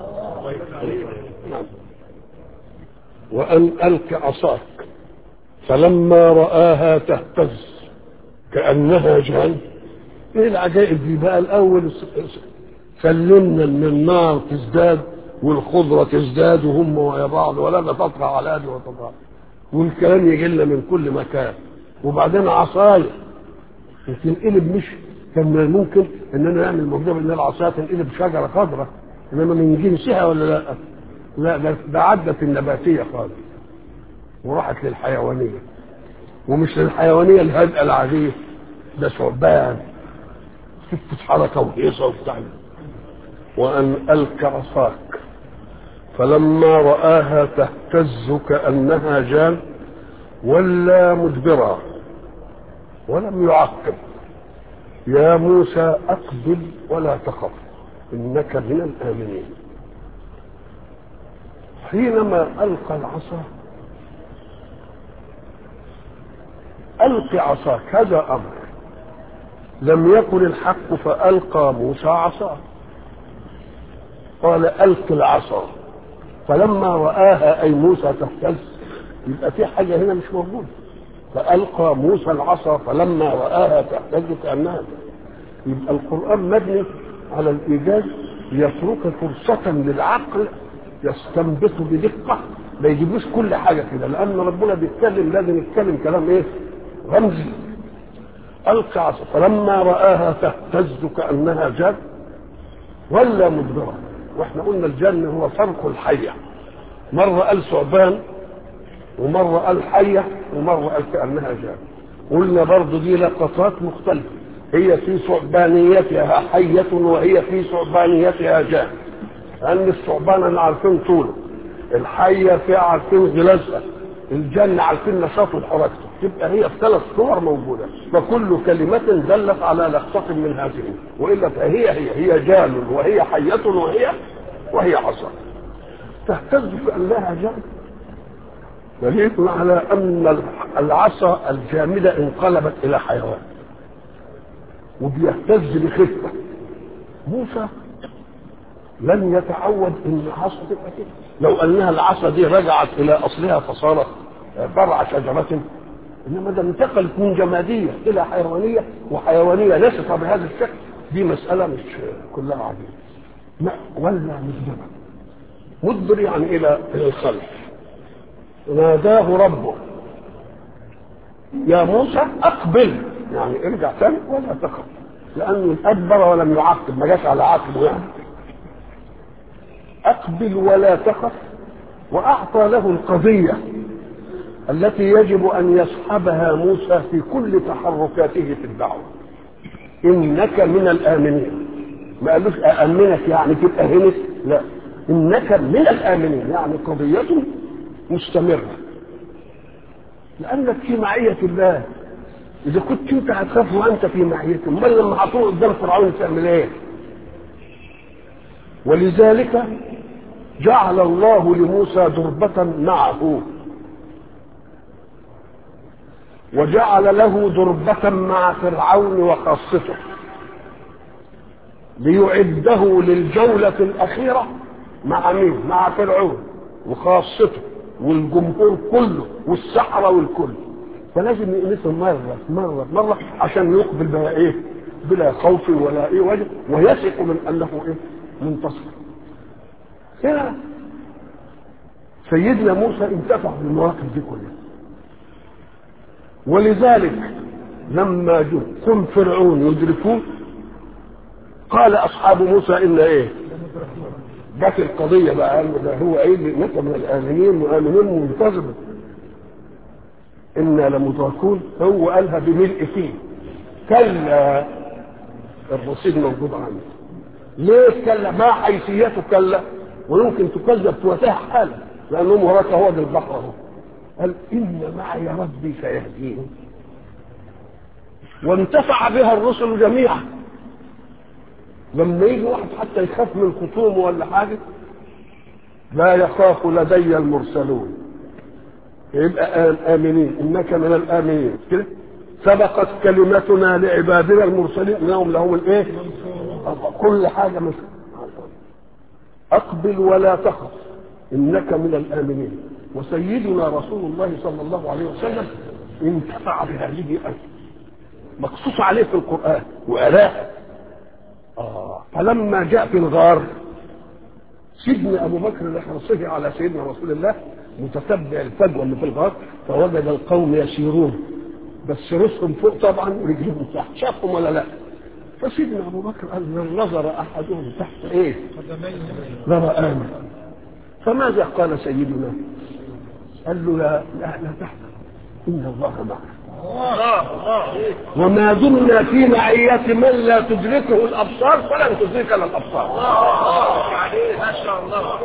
نعم. وان الق عصاك فلما راها تهتز كانها جان ايه العجائب دي بقى الاول سلمنا ان النار تزداد والخضره تزداد وهم ويا بعض ولا تطغى على ادي وتطغى والكلام يجي لنا من كل مكان وبعدين عصايه تنقلب مش كان من الممكن اننا نعمل معجزه ان العصايه تنقلب شجره خضراء انما من جنسها ولا لا؟ لا ده, ده عدت النباتيه خالص وراحت للحيوانيه ومش للحيوانيه الهادئه العاديه ده ثعبان خفة حركة وهيصة وبتاع وأن ألك عصاك فلما رآها تهتز كأنها جان ولا مدبرا ولم يعقب يا موسى أقبل ولا تخف إنك من الآمنين حينما ألقى العصا ألق عصاك هذا أمر لم يكن الحق فألقى موسى عصاه قال ألق العصا فلما رآها أي موسى تهتز يبقى في حاجة هنا مش موجودة فألقى موسى العصا فلما رآها تهتز كأنها يبقى القرآن مبني على الإيجاز ليترك فرصة للعقل يستنبط بدقة ما يجيبوش كل حاجة كده لأن ربنا بيتكلم لازم يتكلم كلام إيه؟ رمزي القى عصا فلما راها تهتز كانها جان ولا مدبرا واحنا قلنا الجن هو فرق الحيه مره قال ثعبان ومره قال حيه ومره قال كانها جان قلنا برضو دي لقطات مختلفه هي في ثعبانيتها حيه وهي في ثعبانيتها جان لان الثعبان انا عارفين طوله الحيه فيها عارفين غلازها الجنة عارفين نشاطه وحركته تبقى هي في ثلاث صور موجودة فكل كلمة دلت على لقطة من هذه وإلا فهي هي هي جان وهي حية وهي وهي عصا تهتز كأنها جان دليل على أن العصا الجامدة انقلبت إلى حيوان وبيهتز بخفة موسى لم يتعود ان العصا تبقى كده لو انها العصا دي رجعت الى اصلها فصارت فرع شجره انما ده انتقلت من جماديه الى حيوانيه وحيوانيه ليست بهذا الشكل دي مساله مش كلها عجيبه لا ولا مدبر مدبر يعني الى الخلف ناداه ربه يا موسى اقبل يعني ارجع تاني ولا تخف لانه ادبر ولم يعقب ما جاش على عقبه يعني اقبل ولا تخف واعطى له القضيه التي يجب ان يصحبها موسى في كل تحركاته في الدعوه انك من الامنين ما قالوش أأمنك يعني تبقى هنا لا إنك من الآمنين يعني قضية مستمرة لأنك في معية الله إذا كنت أنت هتخاف وأنت في معيته أمال لما هتروح قدام فرعون تعمل إيه؟ ولذلك جعل الله لموسى دربة معه وجعل له دربة مع فرعون وخاصته ليعده للجولة الأخيرة مع مين؟ مع فرعون وخاصته والجمهور كله والسحرة والكل فلازم يقنصه مرة مرة مرة عشان يقبل بقى إيه؟ بلا خوف ولا إيه وجه ويثق من أنه إيه؟ منتصر هنا سيدنا موسى انتفع بالمواقف دي كلها ولذلك لما جم فرعون يدركوه قال اصحاب موسى ان ايه جت القضيه بقى قال ده هو ايه نحن من الامنين مؤمنين منتظمه انا لمدركون هو قالها بملء فيه كلا الرصيد موجود عنه ليه كلا ما حيثيته كلا ويمكن تكذب تواتها حالا لانهم وراك هو ده البحر اهو قال ان معي ربي سيهدين وانتفع بها الرسل جميعا لما يجي واحد حتى يخاف من خصومه ولا حاجه لا يخاف لدي المرسلون يبقى امنين انك من الامنين كده سبقت كلمتنا لعبادنا المرسلين انهم لهم الايه كل حاجه مش اقبل ولا تخف انك من الامنين وسيدنا رسول الله صلى الله عليه وسلم انتفع بهذه الايه مقصوص عليه في القران وقراها آه. فلما جاء في الغار سيدنا ابو بكر لحرصه على سيدنا رسول الله متتبع الفجوه اللي في الغار فوجد القوم يسيرون بس رؤوسهم فوق طبعا ورجلهم تحت شافهم ولا لا فسيدنا ابو بكر قال من نظر احدهم تحت ايه لرآنا فماذا قال سيدنا قال له لا لا, لا تحزن ان الله معنا وما دمنا في معية من لا تدركه الابصار فلن تدركنا الابصار ما شاء الله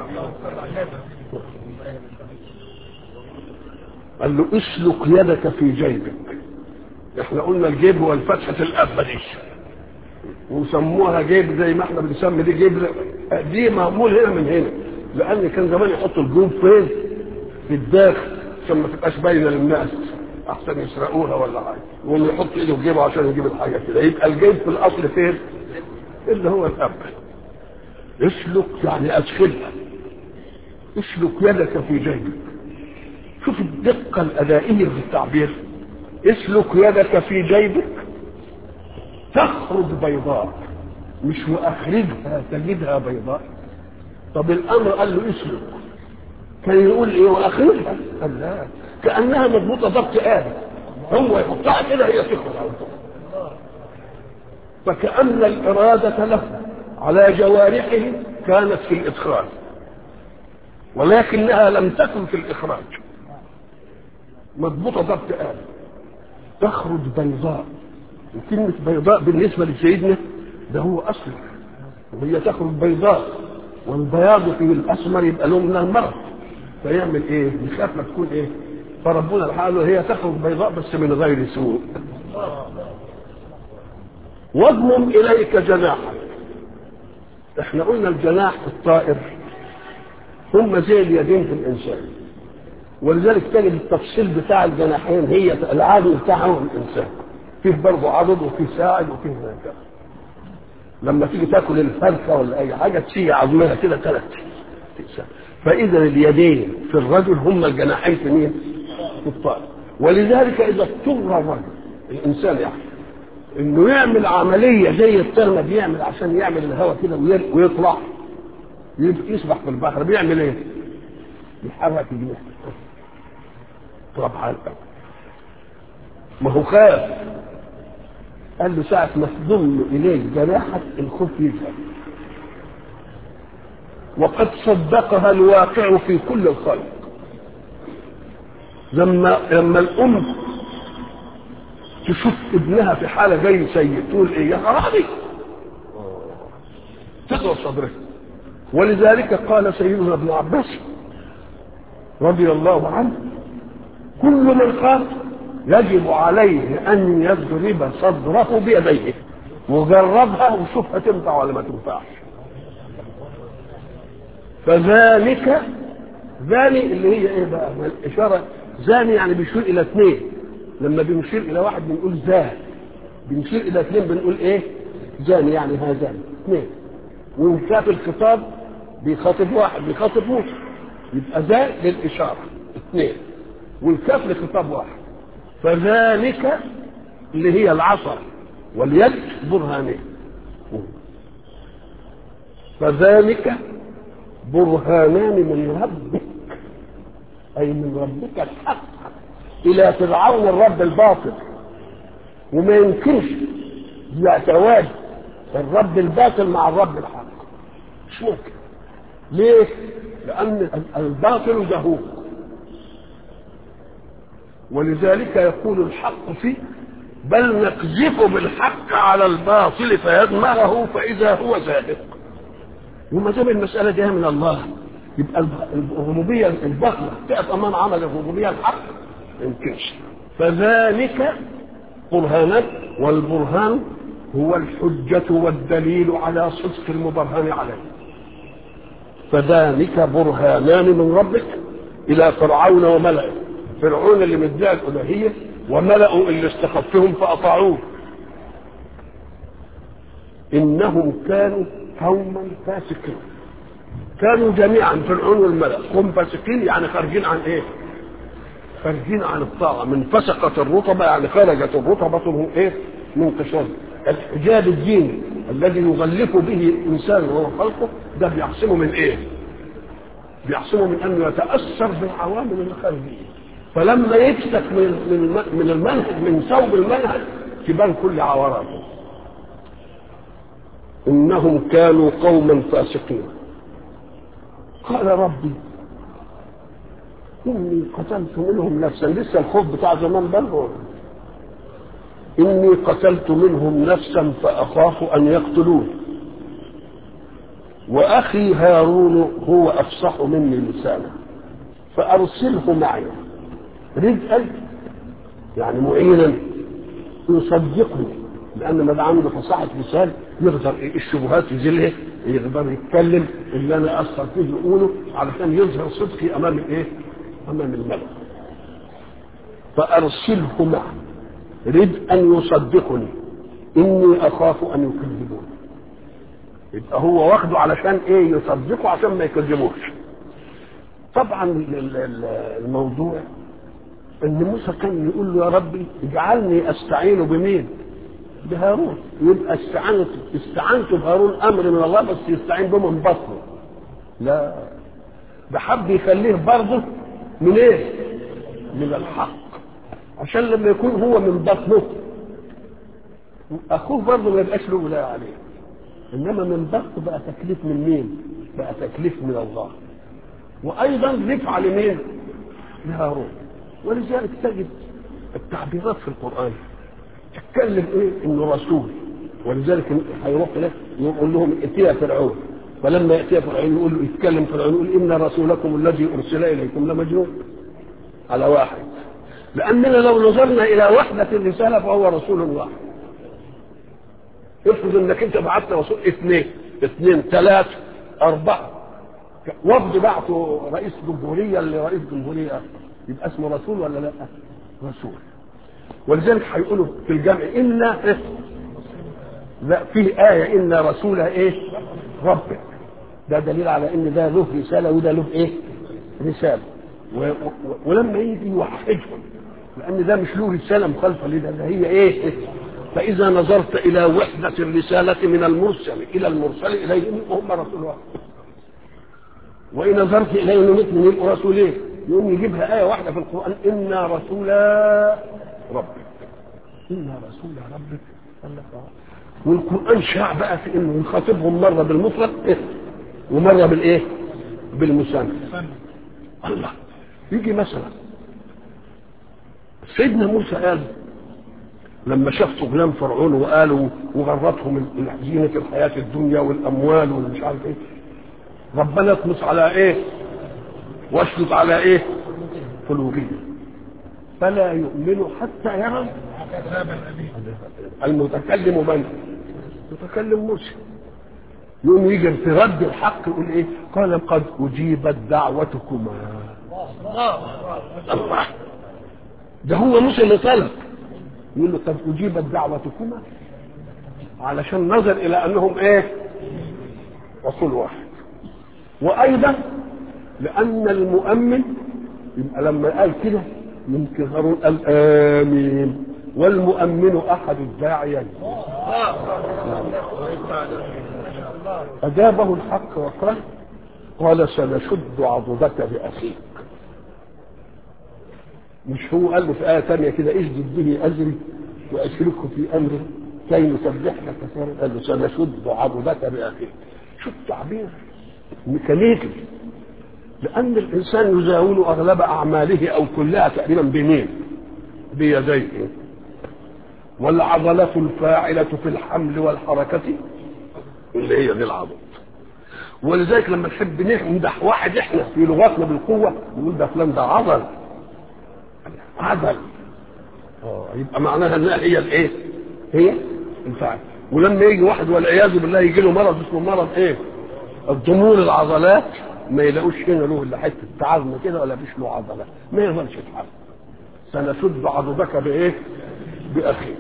قال له اسلك يدك في جيبك احنا قلنا الجيب هو الفتحة الأبة دي وسموها جيب زي ما احنا بنسمي دي جيب دي معمول هنا من هنا لان كان زمان يحطوا الجيوب فين في الداخل عشان ما تبقاش باينه للناس احسن يسرقوها ولا حاجه يقوم يحط ايده في جيبه عشان يجيب الحاجه كده يبقى الجيب في الاصل فين اللي هو الاب اسلك يعني ادخلها اسلك يدك في جيبك شوف الدقه الادائيه في التعبير اسلك يدك في جيبك تخرج بيضاء مش واخرجها تجدها بيضاء طب الامر قال له اسلك كان يقول ايه واخرجها قال لا كانها مضبوطه ضبط آلي هو يحطها كده هي تخرج على طول فكأن الإرادة له على جوارحه كانت في الإدخال ولكنها لم تكن في الإخراج مضبوطة ضبط آل تخرج بيضاء وكلمة بيضاء بالنسبة لسيدنا ده هو أصل وهي تخرج بيضاء والبياض في الأسمر يبقى لون من المرض فيعمل إيه؟ يخاف ما تكون إيه؟ فربنا الحال هي تخرج بيضاء بس من غير سوء واضمم إليك جناحك احنا قلنا الجناح في الطائر هم زي اليدين في الإنسان ولذلك تجد التفصيل بتاع الجناحين هي العادي بتاعهم الإنسان فيه برضه عضد وفيه ساعد وفيه هكذا لما تيجي تاكل الفرخه ولا اي حاجه تشيل عظمها كده ثلاث فاذا اليدين في الرجل هم الجناحين في مين؟ في الطائر ولذلك اذا اضطر الرجل الانسان يعني انه يعمل عمليه زي الطير ما بيعمل عشان يعمل الهواء كده ويطلع يسبح في البحر بيعمل ايه؟ يحرك جناحه طبعا ما هو خاف قال له ساعة ما تضم إليك جناحك الخوف يذهب وقد صدقها الواقع في كل الخلق لما لما الأم تشوف ابنها في حالة زي سيء تقول إيه يا خرابي تضرب صدرها ولذلك قال سيدنا ابن عباس رضي الله عنه كل من خاف يجب عليه ان يضرب صدره بيديه وجربها وشوفها تنفع ولا ما تنفعش فذلك ذاني اللي هي ايه بقى ما الاشاره زاني يعني بيشير الى اثنين لما بنشير الى واحد بنقول زان بنشير الى اثنين بنقول ايه زاني يعني هذان اثنين وكاف الخطاب بيخاطب واحد بيخاطب موسى يبقى زان للاشاره اثنين والكاف لخطاب واحد فذلك اللي هي العصا واليد برهانين فذلك برهانان من ربك اي من ربك الحق الى فرعون الرب الباطل وما يمكنش يتواجد الرب الباطل مع الرب الحق مش ممكن ليه؟ لأن الباطل زهوق ولذلك يقول الحق فيه بل نقذف بالحق على الباطل فيدمغه فإذا هو زاهق وما دام المسألة جاية من الله يبقى الربوبية الباطلة تقف أمام عمل الربوبية الحق ما يمكنش فذلك برهانات والبرهان هو الحجة والدليل على صدق المبرهن عليه فذلك برهانان من ربك إلى فرعون وملئه فرعون اللي مدعي الالوهيه وملأوا اللي استخفهم فاطاعوه انهم كانوا قوما فاسقين كانوا جميعا فرعون والملأ هم فاسقين يعني خارجين عن ايه؟ خارجين عن الطاعه من فسقت الرطبه يعني خرجت الرطبه من ايه؟ من قشور الحجاب الديني الذي يغلف به الانسان وهو خلقه ده بيعصمه من ايه؟ بيعصمه من انه يتاثر بالعوامل الخارجيه فلما يمسك من من من المنهج من ثوب المنهج تبان كل عوراته انهم كانوا قوما فاسقين قال ربي اني قتلت منهم نفسا لسه الخوف بتاع زمان برضه اني قتلت منهم نفسا فاخاف ان يقتلون واخي هارون هو افصح مني لسانا فارسله معي رزقا يعني معينا يصدقني لان ما عنده فصاحه لسان يقدر الشبهات يزيلها يقدر يتكلم اللي انا اثر فيه يقوله علشان يظهر صدقي امام الايه؟ امام الملك فارسله معه رد ان يصدقني اني اخاف ان يكذبون يبقى هو واخده علشان ايه يصدقه عشان ما يكذبوش طبعا الموضوع ان موسى كان يقول له يا ربي اجعلني استعين بمين بهارون يبقى استعانت استعنت بهارون امر من الله بس يستعين به من بطنه لا ده حب يخليه برضه من ايه من الحق عشان لما يكون هو من بطنه اخوه برضه ما يبقاش له ولايه عليه انما من بطن بقى تكليف من مين؟ بقى تكليف من الله وايضا رفعه لمين؟ لهارون ولذلك تجد التعبيرات في القران تتكلم ايه؟ انه رسول ولذلك هيروح له يقول لهم ائتيا فرعون فلما ياتي فرعون يقول له يتكلم فرعون يقول ان رسولكم الذي ارسل اليكم لمجنون على واحد لاننا لو نظرنا الى وحده الرساله فهو رسول واحد افرض انك انت بعت رسول اثنين اثنين ثلاثه اربعه وفد بعته رئيس جمهوريه لرئيس جمهوريه يبقى اسمه رسول ولا لا؟ رسول ولذلك هيقولوا في الجمع انا إيه؟ لا في آية إن رسول إيه؟ ربك ده دليل على إن ده له رسالة وده له إيه؟ رسالة و... و... ولما يجي يوحدهم لأن ده مش له رسالة مخالفة لده ده هي إيه؟ فإذا نظرت إلى وحدة الرسالة من المرسل إلى المرسل إليهم هم رسول واحد وإن نظرت إليه مثل يبقوا رسولين يقوم يجيبها آية واحدة في القرآن إنا رسولا ربك إنا رسول ربك الله والقرآن شاع بقى في إنه يخاطبهم مرة بالمفرد إيه؟ ومرة بالإيه؟ بالمثنى الله يجي مثلا سيدنا موسى قال لما شاف طغيان فرعون وقالوا وغرتهم زينة الحياة الدنيا والأموال والمش عارف إيه ربنا اطمس على إيه؟ واشدد على إيه؟ قلوبهم فلا يؤمنوا حتى يروا المتكلم من؟ متكلم موسى يقوم يجي في رد الحق يقول ايه؟ قال قد اجيبت دعوتكما الله ده هو موسى اللي طلب يقول له قد اجيبت دعوتكما علشان نظر الى انهم ايه؟ رسول واحد وايضا لان المؤمن يبقى لما قال كده يمكن هارون قال امين والمؤمن احد الداعيين اجابه الحق وقال قال سنشد عضدك باخيك مش هو قال له في ايه ثانيه كده اشدد به اجري واشركه في امري كي نسبحك كثيرا قال له سنشد عضدك باخيك شوف تعبير ميكانيكي لأن الإنسان يزاول أغلب أعماله أو كلها تقريبا بمين؟ بيديه والعضلة الفاعلة في الحمل والحركة اللي هي دي العضلة ولذلك لما نحب نمدح واحد احنا في لغتنا بالقوة نقول ده فلان ده عضل عضل اه يبقى معناها انها هي الايه؟ هي الفاعل ولما يجي واحد والعياذ بالله يجي له مرض اسمه مرض ايه؟ الضمور العضلات ما يلاقوش هنا له الا حته عظم كده ولا فيش له عضله ما يقدرش يتحرك سنشد عضدك بايه؟ باخيك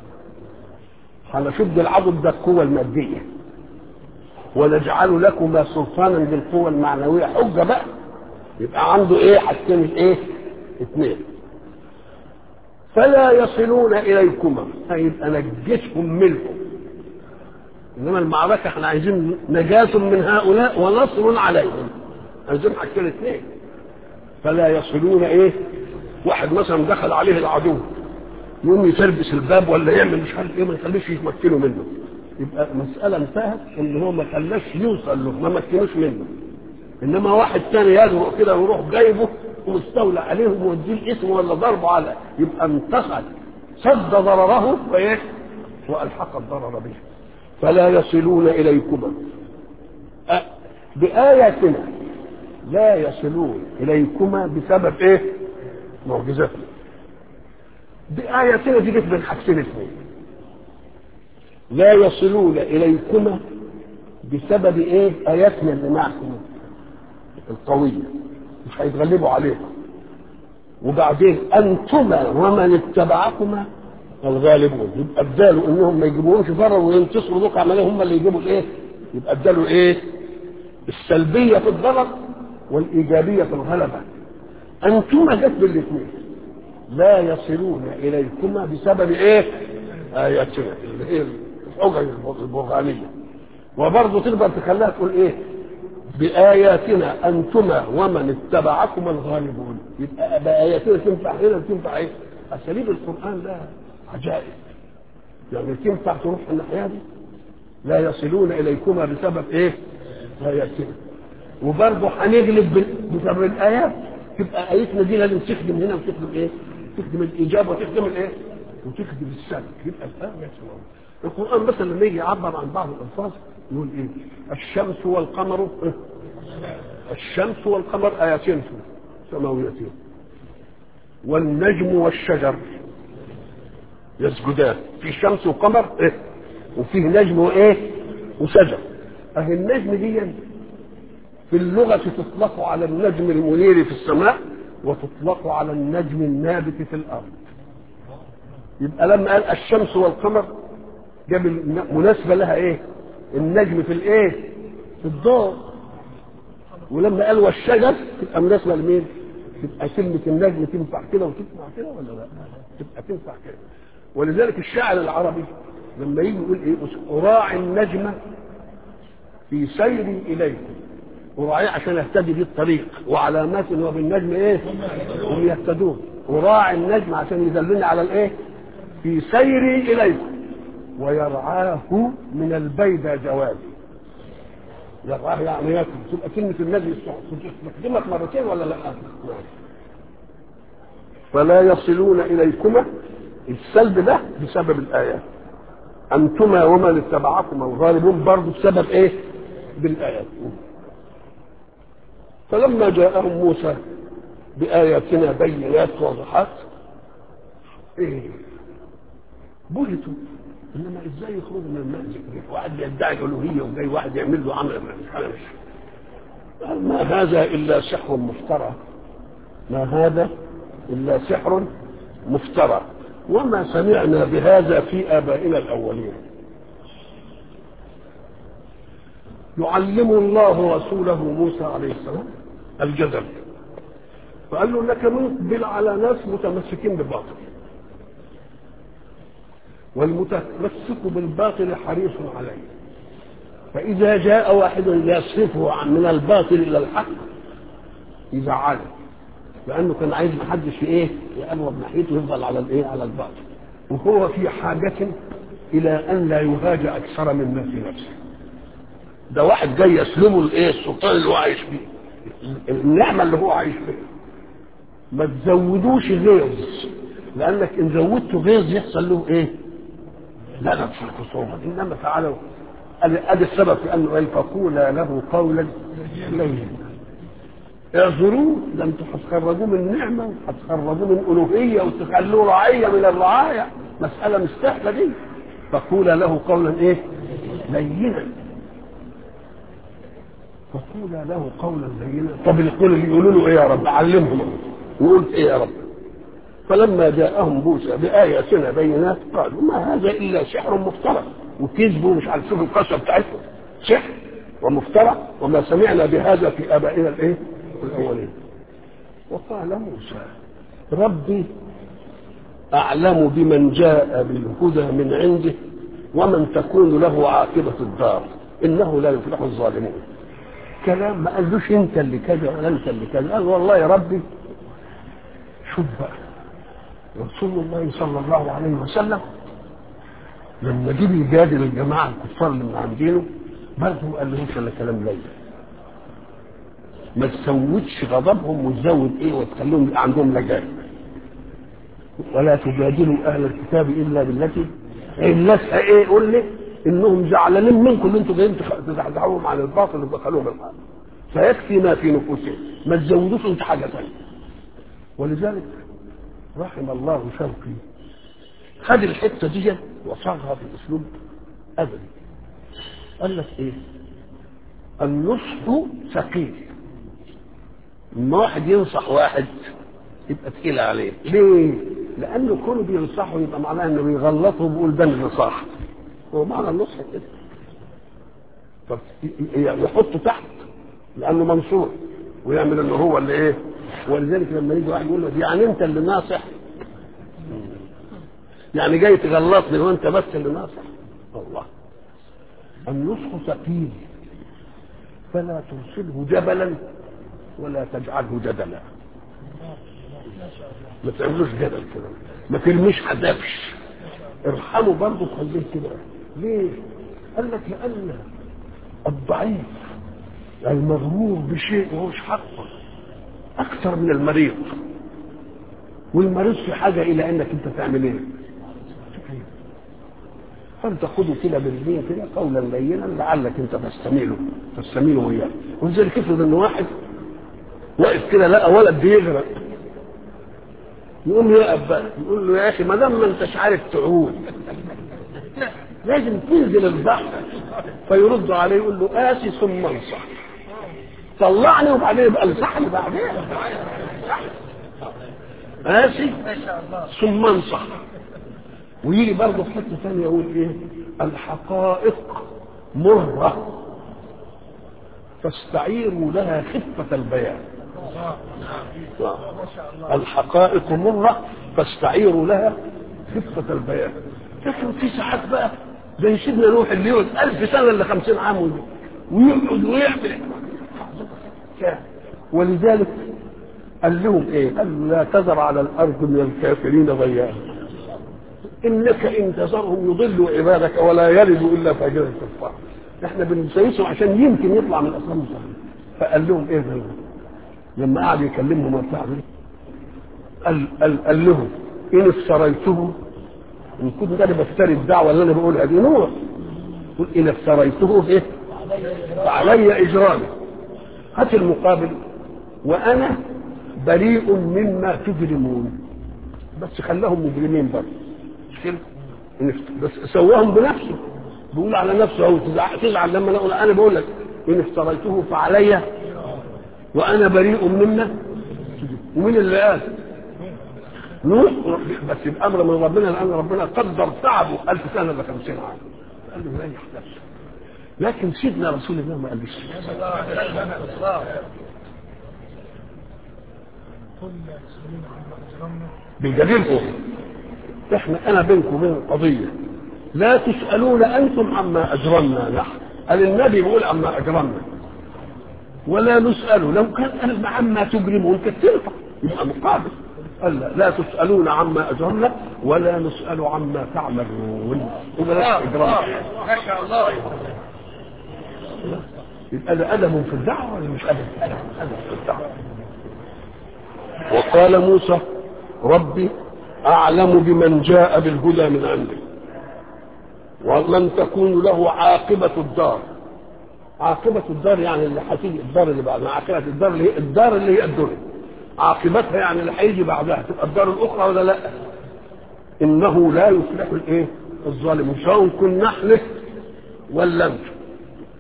هنشد العضد ده القوه الماديه ونجعل لكما سلطانا بالقوه المعنويه حجه بقى يبقى عنده ايه حاجتين ايه؟ اثنين فلا يصلون اليكما هيبقى نجيتهم منهم انما المعركه احنا عايزين نجاة من هؤلاء ونصر عليهم عايزين حاجتين اثنين فلا يصلون ايه واحد مثلا دخل عليه العدو يقوم يتلبس الباب ولا يعمل مش عارف ايه ما يخليش يتمكنوا منه يبقى مسألة انتهت ان هو ما خلاش يوصل له ما مكنوش منه انما واحد ثاني يجرؤ كده ويروح جايبه ومستولى عليه وموديه الاسم ولا ضربه على يبقى انتصر سد ضرره وايه والحق الضرر به فلا يصلون إليكما أه بآياتنا لا يصلون إليكما بسبب إيه؟ معجزتنا بآياتنا دي جت من حاجتين اثنين لا يصلون إليكما بسبب إيه؟ آياتنا اللي معكم القوية مش هيتغلبوا عليها وبعدين أنتما ومن اتبعكما الغالبون يبقى اداله انهم ما يجيبوهمش بره وينتصروا دوك عمليه هم اللي يجيبوا الايه؟ يبقى اداله ايه؟ السلبيه في الضرر والايجابيه في الغلبه. انتما جت بالاثنين لا يصلون اليكما بسبب ايه؟ اياتنا اللي هي الحجج البرهانيه. وبرضه تقدر تخليها تقول ايه؟ بآياتنا أنتما ومن اتبعكما الغالبون يبقى بآياتنا تنفع هنا وتنفع إيه؟ اساليب القران لها عجائب يعني تنفع تروح الناحيه دي لا يصلون اليكما بسبب ايه؟ اياتنا وبرضه هنغلب بال- بسبب الايات تبقى ايتنا دي لازم تخدم هنا وتخدم ايه؟ تخدم الاجابه وتخدم الايه؟ وتخدم السلب يبقى الايه يسمعون القران مثلا لما يجي يعبر عن بعض الالفاظ يقول ايه؟ الشمس والقمر إيه؟ الشمس والقمر ايتين سماويتين والنجم والشجر يسجدان في شمس وقمر إيه؟ وفيه نجم وايه وشجر اهي النجم دي في اللغة تطلق على النجم المنير في السماء وتطلق على النجم النابت في الأرض يبقى لما قال الشمس والقمر جاب الن- مناسبة لها ايه النجم في الايه في الضوء ولما قال والشجر تبقى مناسبة لمين تبقى كلمة النجم تنفع كده وتنفع كده ولا لا تبقى تنفع كده ولذلك الشاعر العربي لما يجي يقول ايه أراعي النجم في سيري إليكم أراعيه عشان اهتدي بيه الطريق وعلامات وبالنجم ايه هم يهتدون أراعي النجم عشان يدلني على الايه في سيري إليكم ويرعاه من البيدى جوازي يرعاه يعني ياكل تبقى كلمة النجم تستخدمك مرتين ولا لا؟ نعم. فلا يصلون إليكما السلب ده بسبب الآيات أنتما ومن اتبعكما الغالبون برضه بسبب إيه؟ بالآيات فلما جاءهم موسى بآياتنا بينات واضحات إيه؟ بهتوا إنما إزاي يخرجوا من المأزق واحد يدعي الألوهية وجاي واحد يعمل له عمل أنا مش قال ما هذا إلا سحر مفترى ما هذا إلا سحر مفترى وما سمعنا بهذا في آبائنا الأولين يعلم الله رسوله موسى عليه السلام الجدل فقال له انك مقبل على ناس متمسكين بالباطل والمتمسك بالباطل حريص عليه فإذا جاء واحد يصرفه عن- من الباطل إلى الحق يزعله لأنه كان عايز محدش إيه يقرب ناحيته يفضل على الإيه على الباطل وهو في حاجة إلى أن لا يهاج أكثر مما في نفسه ده واحد جاي يسلمه الإيه السلطان اللي هو عايش فيه النعمة اللي هو عايش فيها ما تزودوش غيظ لأنك إن زودته غيظ يحصل له إيه؟ لا في الخصومة إنما تعالوا ادي السبب في انه قال فقولا له قولا لينا اعذروه ده انتوا هتخرجوه من نعمه وهتخرجوه من الوهيه وتخلوه رعيه من الرعايه مساله مش سهله دي فقولا له قولا ايه؟ لينا فقولا له قولا لينا طب القول اللي يقولوا له ايه يا رب علمهم يقول ايه يا رب فلما جاءهم موسى بآياتنا بينات قالوا ما هذا إلا سحر مفترى وكذبوا مش عارف شوفوا القصة بتاعتهم سحر ومفترى وما سمعنا بهذا في آبائنا الإيه؟ الأولين وقال موسى ربي أعلم بمن جاء بالهدى من عنده ومن تكون له عاقبة الدار إنه لا يفلح الظالمون كلام ما قالوش انت اللي كذا ولا انت اللي كذا قال والله يا ربي شوف بقى رسول الله صلى الله عليه وسلم لما جه يجادل الجماعه الكفار اللي من عندنا برضه ما قالهمش الا كلام ليل ما تزودش غضبهم وتزود ايه وتخليهم يبقى عندهم لجاج ولا تجادلوا اهل الكتاب الا بالتي الناس ايه قول لي انهم زعلانين منكم اللي انتوا جايين تزعزعوهم عن الباطل وتدخلوهم الحق فيكفي ما في نفوسهم ما تزودوش انت حاجه ثانيه ولذلك رحم الله شوقي خد الحته دي وصاغها باسلوب ابدي قال لك ايه النصح ثقيل لما واحد ينصح واحد يبقى تقيل عليه ليه لانه كونه بينصحه يبقى معناه انه بيغلطه وبيقول ده النصاح هو معنى النصح كده طب يحطه تحت لانه منصور ويعمل انه هو اللي ايه ولذلك لما يجي واحد يقول له يعني انت اللي ناصح يعني جاي تغلطني وانت بس اللي ناصح الله النصح ثقيل فلا ترسله جبلا ولا تجعله جدلا ما تعملوش جدل كده ما ترميش حدافش ارحموا برضه خليه كده ليه؟ قال لك لأن الضعيف المغرور بشيء وهوش حقه أكثر من المريض والمريض في حاجة إلى أنك أنت تعمل إيه؟ فأنت خده كده بالدين كده قولا لينا لعلك أنت تستميله تستميله وياه ولذلك افرض إن واحد واقف كده لقى ولد بيغرق يقوم يقف بقى يقول له يا اخي ما دام ما انتش عارف تعوم لازم تنزل البحر فيرد عليه يقول له قاسي ثم انصح طلعني وبعدين يبقى انصحني بعدين قاسي ثم انصح ويجي برضه في حته ثانيه يقول ايه الحقائق مره فاستعيروا لها خفه البيان الحقائق مرة فاستعيروا لها خفة البيان لكن في ساعات بقى زي سيدنا نوح اللي يقعد ألف سنة إلا خمسين عام ويقعد ويعمل ولذلك قال لهم ايه؟ قال لا تذر على الارض من الكافرين ضياء انك ان تذرهم يضلوا عبادك ولا يلدوا الا فاجرا كفارا احنا بنسيسه عشان يمكن يطلع من اصنام فقال لهم ايه ده لما قعد يكلمهم وبتاع قال, قال, قال لهم ان افتريته ان كنت انا بفتري الدعوه اللي انا بقولها دي نوع قل ان افتريته ايه فعلي اجرامي هات المقابل وانا بريء مما تجرمون بس خلاهم مجرمين برضه مش كده بس سواهم بنفسه بيقول على نفسه او تزعل, تزعل لما انا اقول انا بقول لك ان افتريته فعلي وانا بريء مما ومين اللي قال نوح بس بامر من ربنا لان ربنا قدر تعبه ألف سنه الا 50 عام قال له لا يحتاج لكن سيدنا رسول الله ما قالش بيجادلكم احنا انا بينكم وبين قضيه لا تسالون انتم عما اجرمنا نحن قال النبي بيقول عما اجرمنا ولا نسأل لو كان قال عما تجرمون كانت تنفع يبقى مقابل قال لا, لا تسألون عما أجرمنا ولا نسأل عما تعملون وبلاش إجرام ما شاء الله يبقى ده أدب في الدعوة ولا مش أدب؟ أدب أدب في الدعوة وقال موسى ربي أعلم بمن جاء بالهدى من عندك ومن تكون له عاقبة الدار عاقبة الدار يعني اللي هتيجي الدار اللي بعدها عاقبة الدار اللي هي الدار اللي هي الدنيا عاقبتها يعني اللي هيجي بعدها تبقى الدار الأخرى ولا لا إنه لا يفلح الإيه الظالم سواء كنا نحن ولا أنتم